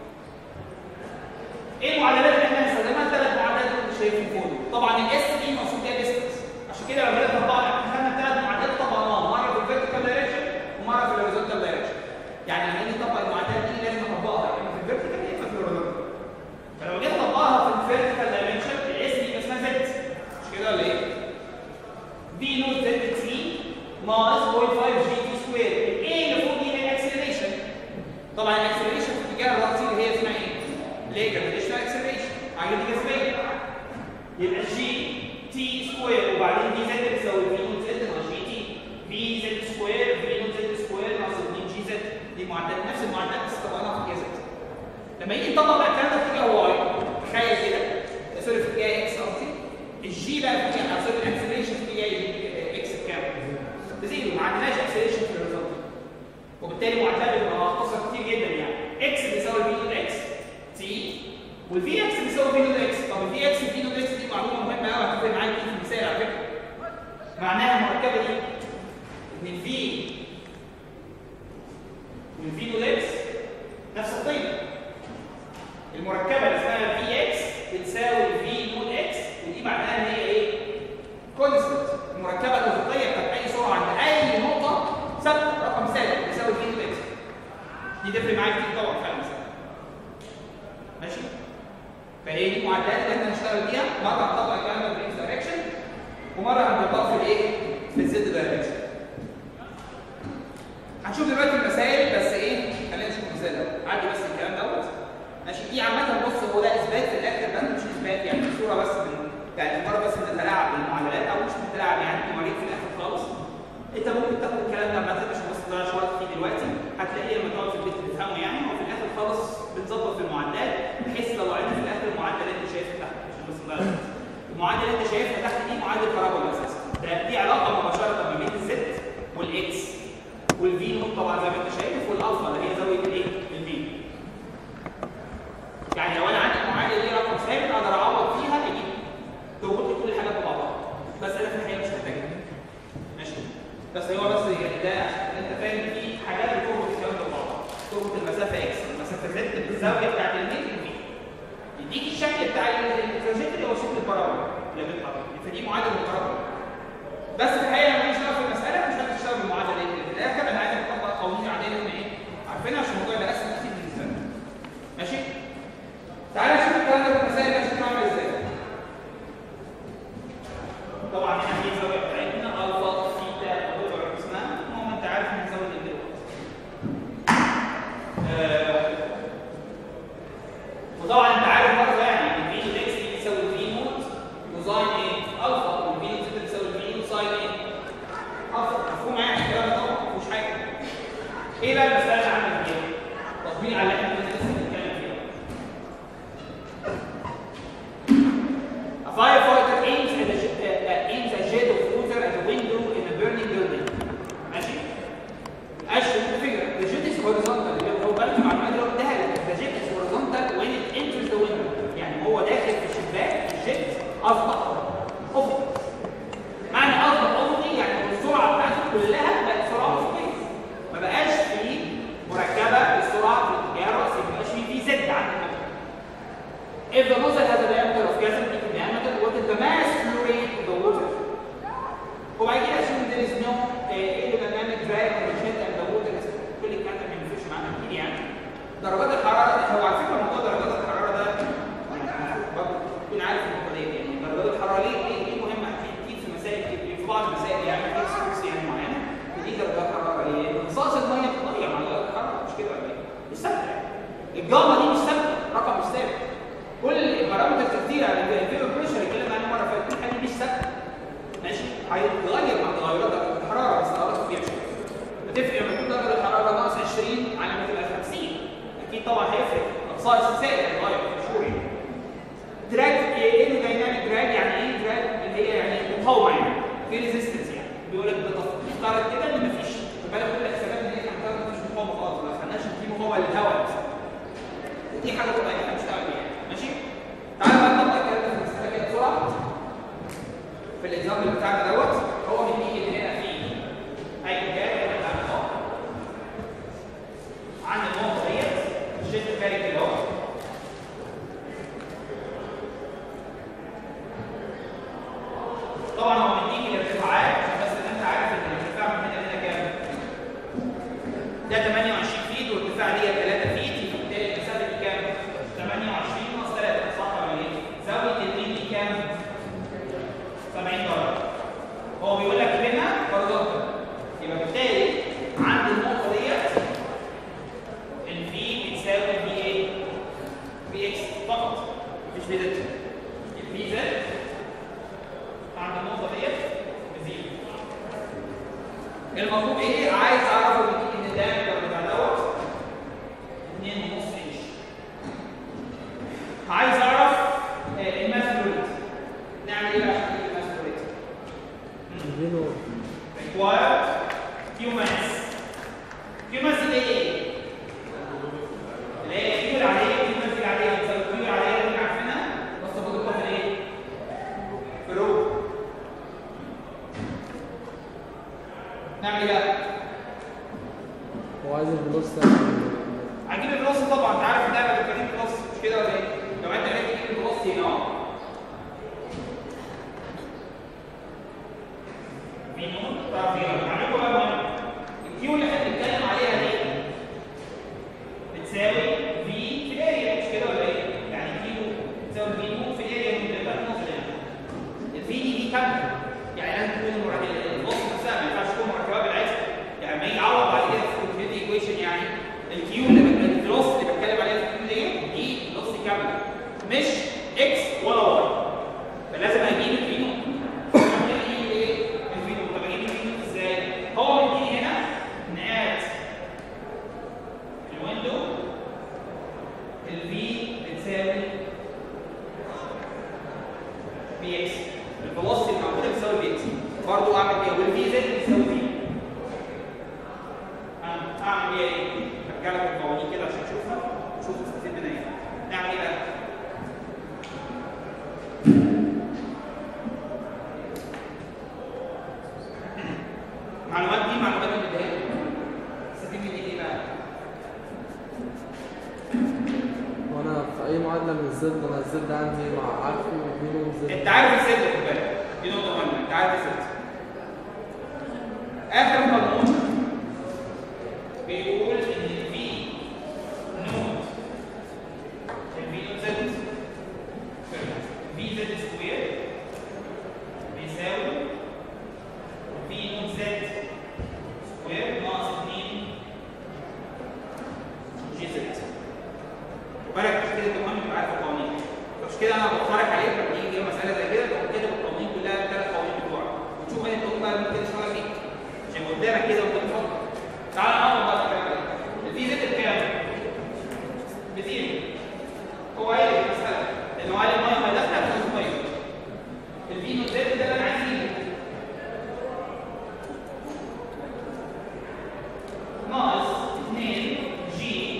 ايه المعادلات اللي احنا هنستخدمها ثلاث معادلات اللي شايفهم فوق دول. طبعا الاس دي مقصود بيها ديستنس عشان كده لما جينا طبقنا احنا خدنا ثلاث معادلات طبقناهم مره في الفيرتيكال دايركشن ومره في الهوريزونتال دايركشن يعني لما نيجي نطبق المعادلات دي لازم نطبقها يا اما في الفيرتيكال يا اما في الهوريزونتال فلو جيت اطبقها في الفيرتيكال دايركشن الاس دي اسمها زد مش كده ولا ايه؟ في نوت زد تي ناقص 0.5 جي تي سكوير الايه اللي فوق دي هي الاكسلريشن طبعا الاكسلريشن في الاتجاه الرأسي اللي هي اسمها ايه؟ اللي هي جرافيتيشنال اكسلريشن عجله جاذبيه يبقى جي تي سكوير وبعدين دي زد بتساوي في نوت زد ناقص جي تي في زد سكوير في نوت زد سكوير ناقص 2 جي زد دي معادلات نفس المعادلات بس طبقناها في اتجاه زد لما يجي نطبق بقى الكلام ده في اتجاه واي تخيل كده سوري في اتجاه اكس قصدي الجي بقى في اتجاه سوري الاكسلريشن في اتجاه اكس بكام؟ بزيرو ما عندناش اكسلريشن في الريزلت وبالتالي معادلات بتبقى مختصره كتير جدا يعني اكس بيساوي في نوت اكس تي والفي اكس بيساوي في نوت اكس طب الفي اكس في نوت اكس دي معلومه مهمه قوي هتفرق معاك في المثال على فكره معناها المركبه دي ان الفي والفي نوت اكس نفس القيمه المركبه اللي اسمها في اكس بتساوي في نوت اكس ودي معناها ان هي ايه؟ كونستنت المركبه الافقيه بتاعت اي سرعه عند اي نقطه ثابته رقم ثابت بيساوي في نوت اكس دي تفرق معاك كتير طبعا في المثال ماشي؟ فهي دي المعادلات اللي احنا هنشتغل بيها مره هنطبق الكلام ده في الاكس دايركشن ومره هنطبقه في الايه؟ في الزد دايركشن هنشوف دلوقتي المسائل بس ايه؟ خلينا نشوف المثال ده عدي بس الكلام دوت ماشي دي عامه بص هو ده اثبات في الاخر بس مش اثبات يعني صوره بس من يعني مره بس بنتلاعب بالمعادلات او مش بنتلاعب يعني مواعيد في الاخر خالص انت ممكن تاخد الكلام ده مثلا مش بس تضيع وقت فيه دلوقتي هتلاقيه لما تقعد في البيت تفهمه يعني وفي الاخر خالص بتظبط في المعادلات بحيث لو عرفت في الاخر المعادله اللي انت شايفها تحت مش بس تضيع وقت. المعادله اللي انت شايفها تحت دي معادله بارابولا اساسا ده دي علاقه مباشره ما بين الزد والاكس والفي نوت طبعا زي ما انت شايف والالفا اللي هي زاويه الايه؟ الفي يعني لو انا عندي المعادله دي رقم ثابت اقدر اعوض فيها اجيب تربط لي كل حاجه ببعضها بس انا في الحقيقه مش محتاجها ماشي بس هو بس يعني ده عشان انت فاهم إن في حاجات بتربط الكلام ده ببعض تربط المسافه اكس المسافه زد بالزاويه بتاعت الميل دي يديك الشكل بتاع التراجكتوري هو شكل البارابولا اللي بيتحرك فدي معادله البارابولا بس في الحقيقه لما نيجي نشتغل في المساله مش هتشتغل بالمعادله دي في الاخر انا عايزك تطبق قوانين عاديه احنا ايه عارفينها عشان الموضوع يبقى اسهل كتير بالنسبه لنا ماشي تعالى نشوف الكلام ده في المسائل ده شكله عامل ازاي طبعا هنا في زاويه بتاعتنا الفا ثيتا وات اسمها المهم انت عارف ان زاويه الدلتا آه وطبعا انت عارف برضه يعني ان في نوت اكس دي بتساوي في نوت وساين ايه الفا والفي نوت زد بتساوي في نوت ساين ايه الفا مفهوم معايا الكلام ده طبعا مفيهوش حاجه ايه بقى المساله اللي عندك دي تطبيق على اللي احنا كنا لسه بنتكلم فيها A firefighter aims at a, sh- uh, uh, aims a jet of water at a window in a burning building. ماشي؟ As shown in the figure, the jet is horizontal. اللي هو بالك المعلومات اللي هو اداها لك. The jet is horizontal when it enters the window. يعني هو داخل في الشباك الجيت اصبح افقي. معنى اصبح افقي يعني السرعه بتاعته كلها بقت سرعه افقيه. ما بقاش في مركبه بالسرعه في الاتجاه الراسي، ما بقاش في في زد عند المكنه. If the nozzle has a diameter of gas and in diameter, what is the mass flow rate of the water? وبعد كده assume there is no uh, aerodynamic drag on the jet and the water is كل الكلام ده ما ينفعش معانا كتير يعني. درجات الحراره هو على فكره موضوع درجات الحراره ده برضه تكون عارف النقطه دي يعني درجات الحراره ليه ليه ليه مهمه كتير كتير في مسائل كتير في بعض المسائل يعني دي درجات حراره ايه؟ خصائص الميه بتتغير مع درجات الحراره مش كده ولا ايه؟ مش ثابته يعني. الجاما دي مش ثابته رقم مش ثابت كل البارامترز كتير يعني الفيبر بريشر اتكلمنا عنها مره فاتت كل حاجه مش ثابته ماشي هيتغير مع تغيرات درجه الحراره بس تغيرات كبيره شويه بتفرق لما تكون درجه الحراره ناقص 20 على ما تبقى 50 اكيد طبعا هيفرق خصائص السائل هيتغير في شهور يعني دراج ايه دايناميك دراج يعني ايه دراج اللي هي يعني مقاومه يعني في ريزيستنس يعني بيقول لك بتفترض كده ان مفيش خد بالك كل الحسابات اللي احنا عملناها مفيش مقاومه خالص ما خدناش إن في مقاومه للهواء مثلا دي حاجه طبيعيه احنا بنشتغل بيها ماشي تعالى بقى نطبق الكلام ده في المساله كده بسرعه في الاكزامبل بتاعنا دوت هو بيجي ان هنا في اي مكان هنا بتاعنا اهو عند النقطه ديت الشيفت خارج كده اهو طبعا هو مديك الارتفاعات عشان بس ان انت عارف ان الارتفاع من هنا لهنا كام؟ ده 28 فيت والارتفاع دي 3 فيت يبقى بالتالي المسافه دي كام؟ 28 ناقص 3 صح ولا ايه؟ زاويه اليمين دي كام؟ 70 درجه. هو بيقول لك هنا هوريزونتال يبقى بالتالي عند النقطه ديت الفي بتساوي في ايه؟ في اكس فقط مفيش في زد. الفي زد عند النقطة ديت بزيرو. المطلوب ايه؟ عايز اعرفه ان الدايمتر بتاع دوت 2.5 انش. عايز اعرف آه، الماس فلويد. نعمل ايه بقى عشان نجيب الماس فلويد؟ فينو required Q mass. Q mass اللي هي ايه؟ اللي هي Q العادية Q mass العادية بتساوي Q العادية اللي احنا عارفينها بس بضيفها في الايه؟ في رو. نعمل ايه بقى؟ هو عايز الفلوس هنجيب البلوس طبعا انت عارف اللعبه اللي بتجيب البلوس مش كده ولا ايه؟ لو انت عرفت تجيب البلوس هنا اهو في نون تعرف ايه؟ هعملكم بقى مهم الكيو اللي احنا بنتكلم عليها دي بتساوي في في الاريا مش كده ولا ايه؟ يعني كيو بتساوي في نون في الاريا من بتاعت نص يعني الفي دي دي كامله يعني لازم تكون المركبه النص نفسها ما ينفعش تكون مركبه بالعكس يعني ما يجي يعوض بعد كده في الكونتينيتي ايكويشن يعني الكيو اللي بت- الفلوس اللي بتكلم عليها في الكيو دي دي نص كامله مش اكس ولا واي فلازم اجيب الفينو اجيب ايه الفينو طب اجيب الفينو ازاي هو مديني هنا نقات الويندو الفي بتساوي بي اكس الفلوسيتي الموجوده بتساوي بي اكس برضه اعمل ايه والفي زد بتساوي في أنا اعمل بيها ايه؟ ارجع لك القوانين كده عشان تشوفها وتشوف تستفيد منها ايه. نعمل ايه بقى؟ معلومات دي معلومات من البدايه تستفيد من ايه بقى؟ وانا في اي معادله من الزد انا الزد عندي مع عارفه وفينو زد انت عارف السد خد بالك دي نقطه مهمه انت عارف السد اخر قانون بيقول ان الفي نوت الفي نوت زد في زد سكوير بيساوي في نوت زد سكوير ناقص 2 جي زد وبالك مش كده انت مهم تبقى عارف القوانين مش كده انا بتفرج عليك لما تيجي تجيب مساله زي كده تقوم كاتب القوانين كلها الثلاث قوانين بتوعك وتشوف انت تقوم بقى ممكن تشتغل فيه عشان يبقى قدامك كده وانت بتفكر تعال نعرف بقى الكلام ده الفي زد بكام؟ بزيرو هو قايل في المساله انه قال الميه هيدخل فلوس ميه الفي نوت زد ده اللي انا عايز اجيبه ناقص 2 جي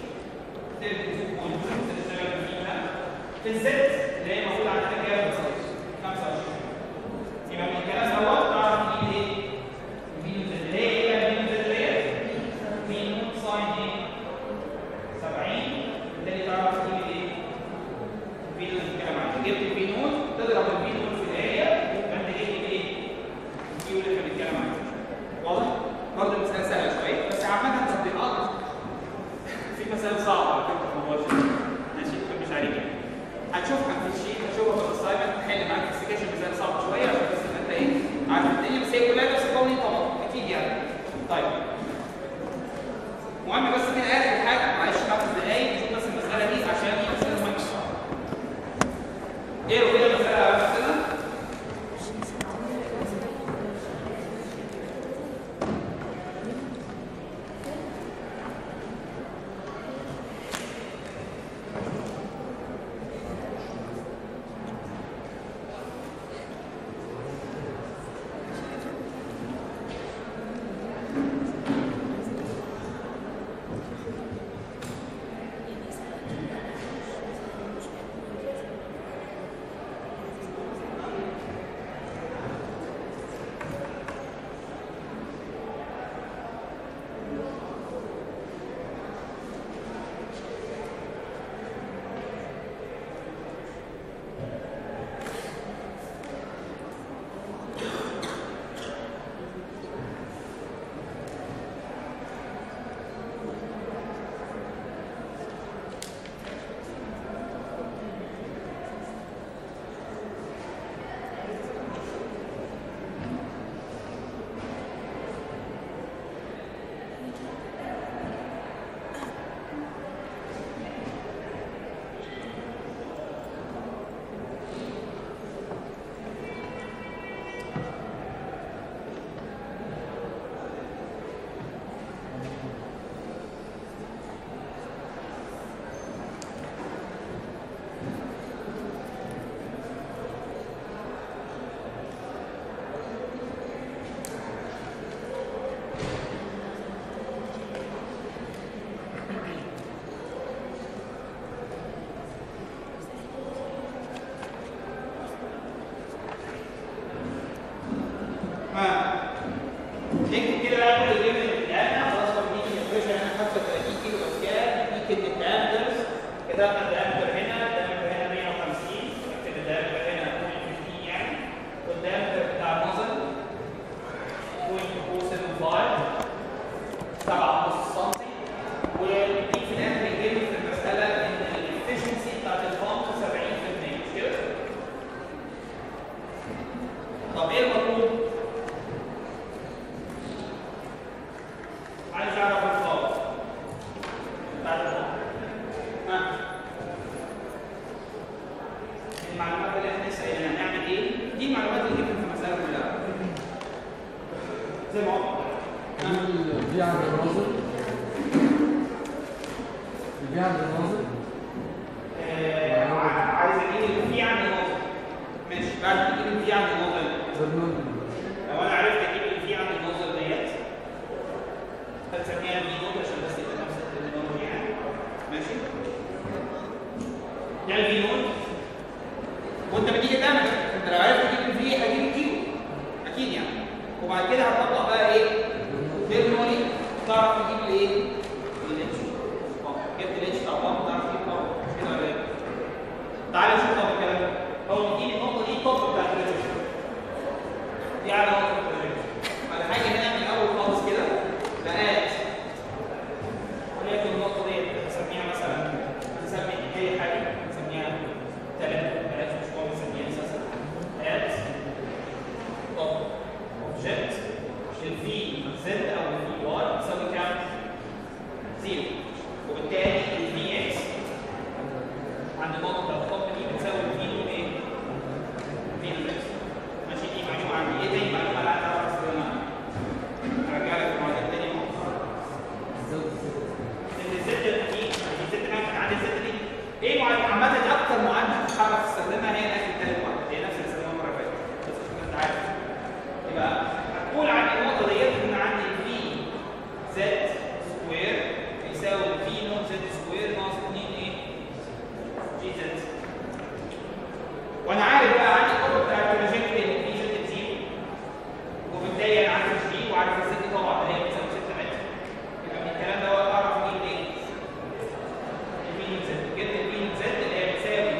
في الزد اللي هي موجوده عندنا كام 25 يبقى من الكلام دوت تعرف تجيب ايه مين الزد اللي هي ايه مين الزد اللي هي في نوت ساين ايه 70 بالتالي تعرف تجيب ايه في نوت الكلام عنه جبت في نوت تضرب الفي نوت في الاريا يبقى انت جبت ايه الكيو اللي احنا بنتكلم عنه واضح برضه المساله سهله شويه بس عامه تطبيقات في مسائل صعبه على فكره في موضوع الفيزياء. ماشي مش عليك يعني هتشوفها في الشيت هتشوفها في الاسايمنت تحل معاك في السكشن مسائل صعبه شويه عشان بس ان انت ايه عارف الدنيا بس هي كلها نفس القوانين طبعا اكيد يعني ايه كده مسألة على مسألة ها نكتب كده بقى كل الليفل اللي بتاعنا خلاص هو بيجي البريشر هنا 35 كيلو باسكال بيجي الدايمترز كتبنا الدايمتر هنا الدايمتر هنا 150 نكتب الدايمتر هنا 250 يعني والدايمتر بتاع النظر 0.475 7.5 سم ودي في الاخر يجيب في المساله ان الافشنسي بتاعت البامب 70% مش كده؟ طب ايه المطلوب؟ عايز اعرف الخالص بعد الخالص ها المعلومات اللي احنا لسه قايلينها هنعمل ايه؟ دي المعلومات اللي جبنا في المساله كلها زي ما هو دي عند الناظر دي عند الناظر آه، ع- عايز اجيب اللي فيه عند النظر ماشي بعد ما اجيب اللي فيه عند النظر برنامج لو انا عرفت اجيب اللي فيه عند النظر ديت هتسميها في نوت عشان بس يبقى نفس الترمينولوجي يعني ماشي ده الفي نوت وانت بتيجي تعمل انت لو عرفت تجيب اللي فيه هتجيب الكيلو اكيد يعني وبعد كده هتطبق بقى ايه ترمينولوجي تعرف تجيب الايه الاتش جبت الاتش بتاع بعض تعرف تجيب بعض كده ولا ايه تعالى نشوف طب الكلام ده هو دي النقطه دي الطب بتاعت الريجكشن دي على نقطه الريجكشن على حاجه هنا من الاول خالص كده بقات وليكن النقطه دي هسميها مثلا هنسمي اي حاجه هنسميها ثلاث ثلاث مش هو بنسميها اساسا ات طب اوبجكت الفي زد او الفي واي يساوي كام؟ زيرو وبالتالي الفي اكس عند النقطة بتاعت الخط دي بتساوي في نون ايه؟ في نون اكس. ماشي دي معلومة عندي، ايه تاني معلومة انا عايز اعرف استخدمها؟ هرجع لك المعادلات تاني اهو. ان الزد دي الزد كام كان عندي الزد دي؟ ايه معادلة عامة دي أكتر معادلة هتعرف تستخدمها هي الأكل التالت واحدة، هي نفس اللي استخدمها المرة اللي فاتت، بس عشان أنت عارف. يبقى هتقول عن النقطة ديت إن عندي في زد سكوير يساوي في نون زد سكوير ناقص 2 ايه؟ جي زد وانا عارف بقى عندي القطر بتاع التراجكتوري ان في زد بزيرو وبالتالي انا عارف الجي وعارف الزد طبعا اللي هي بتساوي 6 متر يبقى من الكلام ده اعرف اجيب ايه؟ الفي نوت زد جبت الفي نوت زد اللي هي بتساوي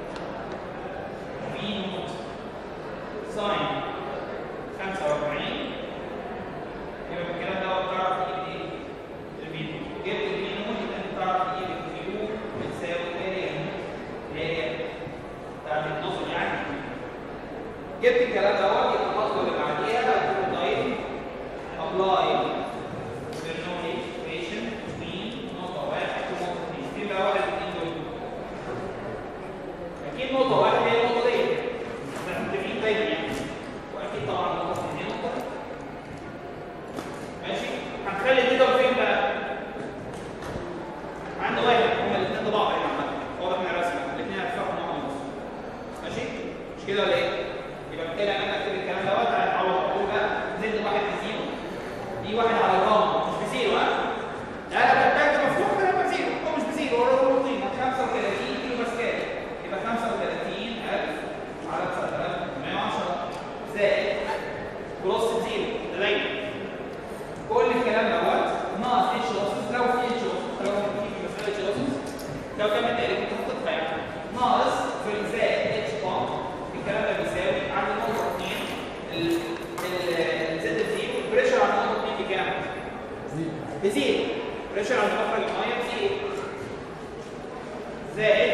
في نوت ساين 45 يبقى من الكلام ده تعرف تجيب ايه؟ الفي نوت جبت الفي نوت يبقى انت تعرف تجيب الكيو بتساوي اريا نوت اللي هي بتاعت النظر يعني جبت الكلام دوت يبقى الخطوه اللي بعديها هتقول طيب ابلاي برنامج ايكويشن بين نقطه واحد ونقطه اثنين فين بقى واحد اثنين دول؟ اكيد نقطه واحد هي نقطه مش كده ولا ايه؟ يبقى بالتالي انا اكتب الكلام دوت انا هحاول اقول بقى زد واحد في زيرو دي واحد على الرقم مش بزيرو ها؟ لا لا ده مفتوح كده يبقى بزيرو هو مش بزيرو هو هو طين 35 كيلو باسكال يبقى 35000 على 9810 زائد كروس زيرو ده دايما كل الكلام دوت ناقص اتش لوسز لو في اتش لوسز لو في مساله اتش لوسز لو كان متقلب كنت هتطلع يعني ناقص في زائد اتش بامب الكلام ده بيساوي عند النقطه 2 الزد زيرو البريشر عند النقطه 2 بكام؟ زيرو بزيرو بريشر عند مخرج الميه بزيرو زائد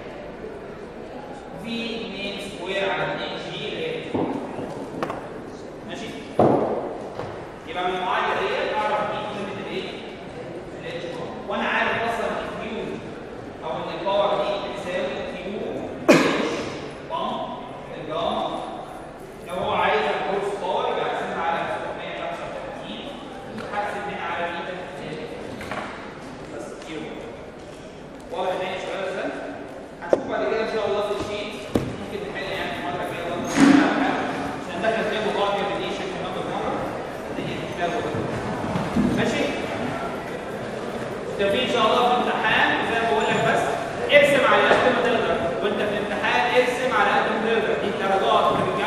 في 2 سكوير على 2 جي اللي هي ماشي يبقى من المعادله ديت اعرف مين قيمه الايه؟ الاتش بار وانا عارف اصلا الكيو او ان الباور دي بتساوي كيو اتش بام الجاما لو هو عايز الهورس باور يبقى هقسمها على 735 هقسم هنا على مين؟ بس كيو واضح ان هي شغاله ازاي؟ هنشوف بعد كده ان شاء الله في الشيت ممكن نحل يعني المره الجايه برضه عشان ندخل فيها موضوع الريديشن كمان بالمره الدنيا تتلغى ماشي؟ ده في ان شاء الله في امتحان زي ما بقول لك بس ارسم على قد ما تقدر وانت في الامتحان ارسم على قد ما تقدر دي الدرجات اللي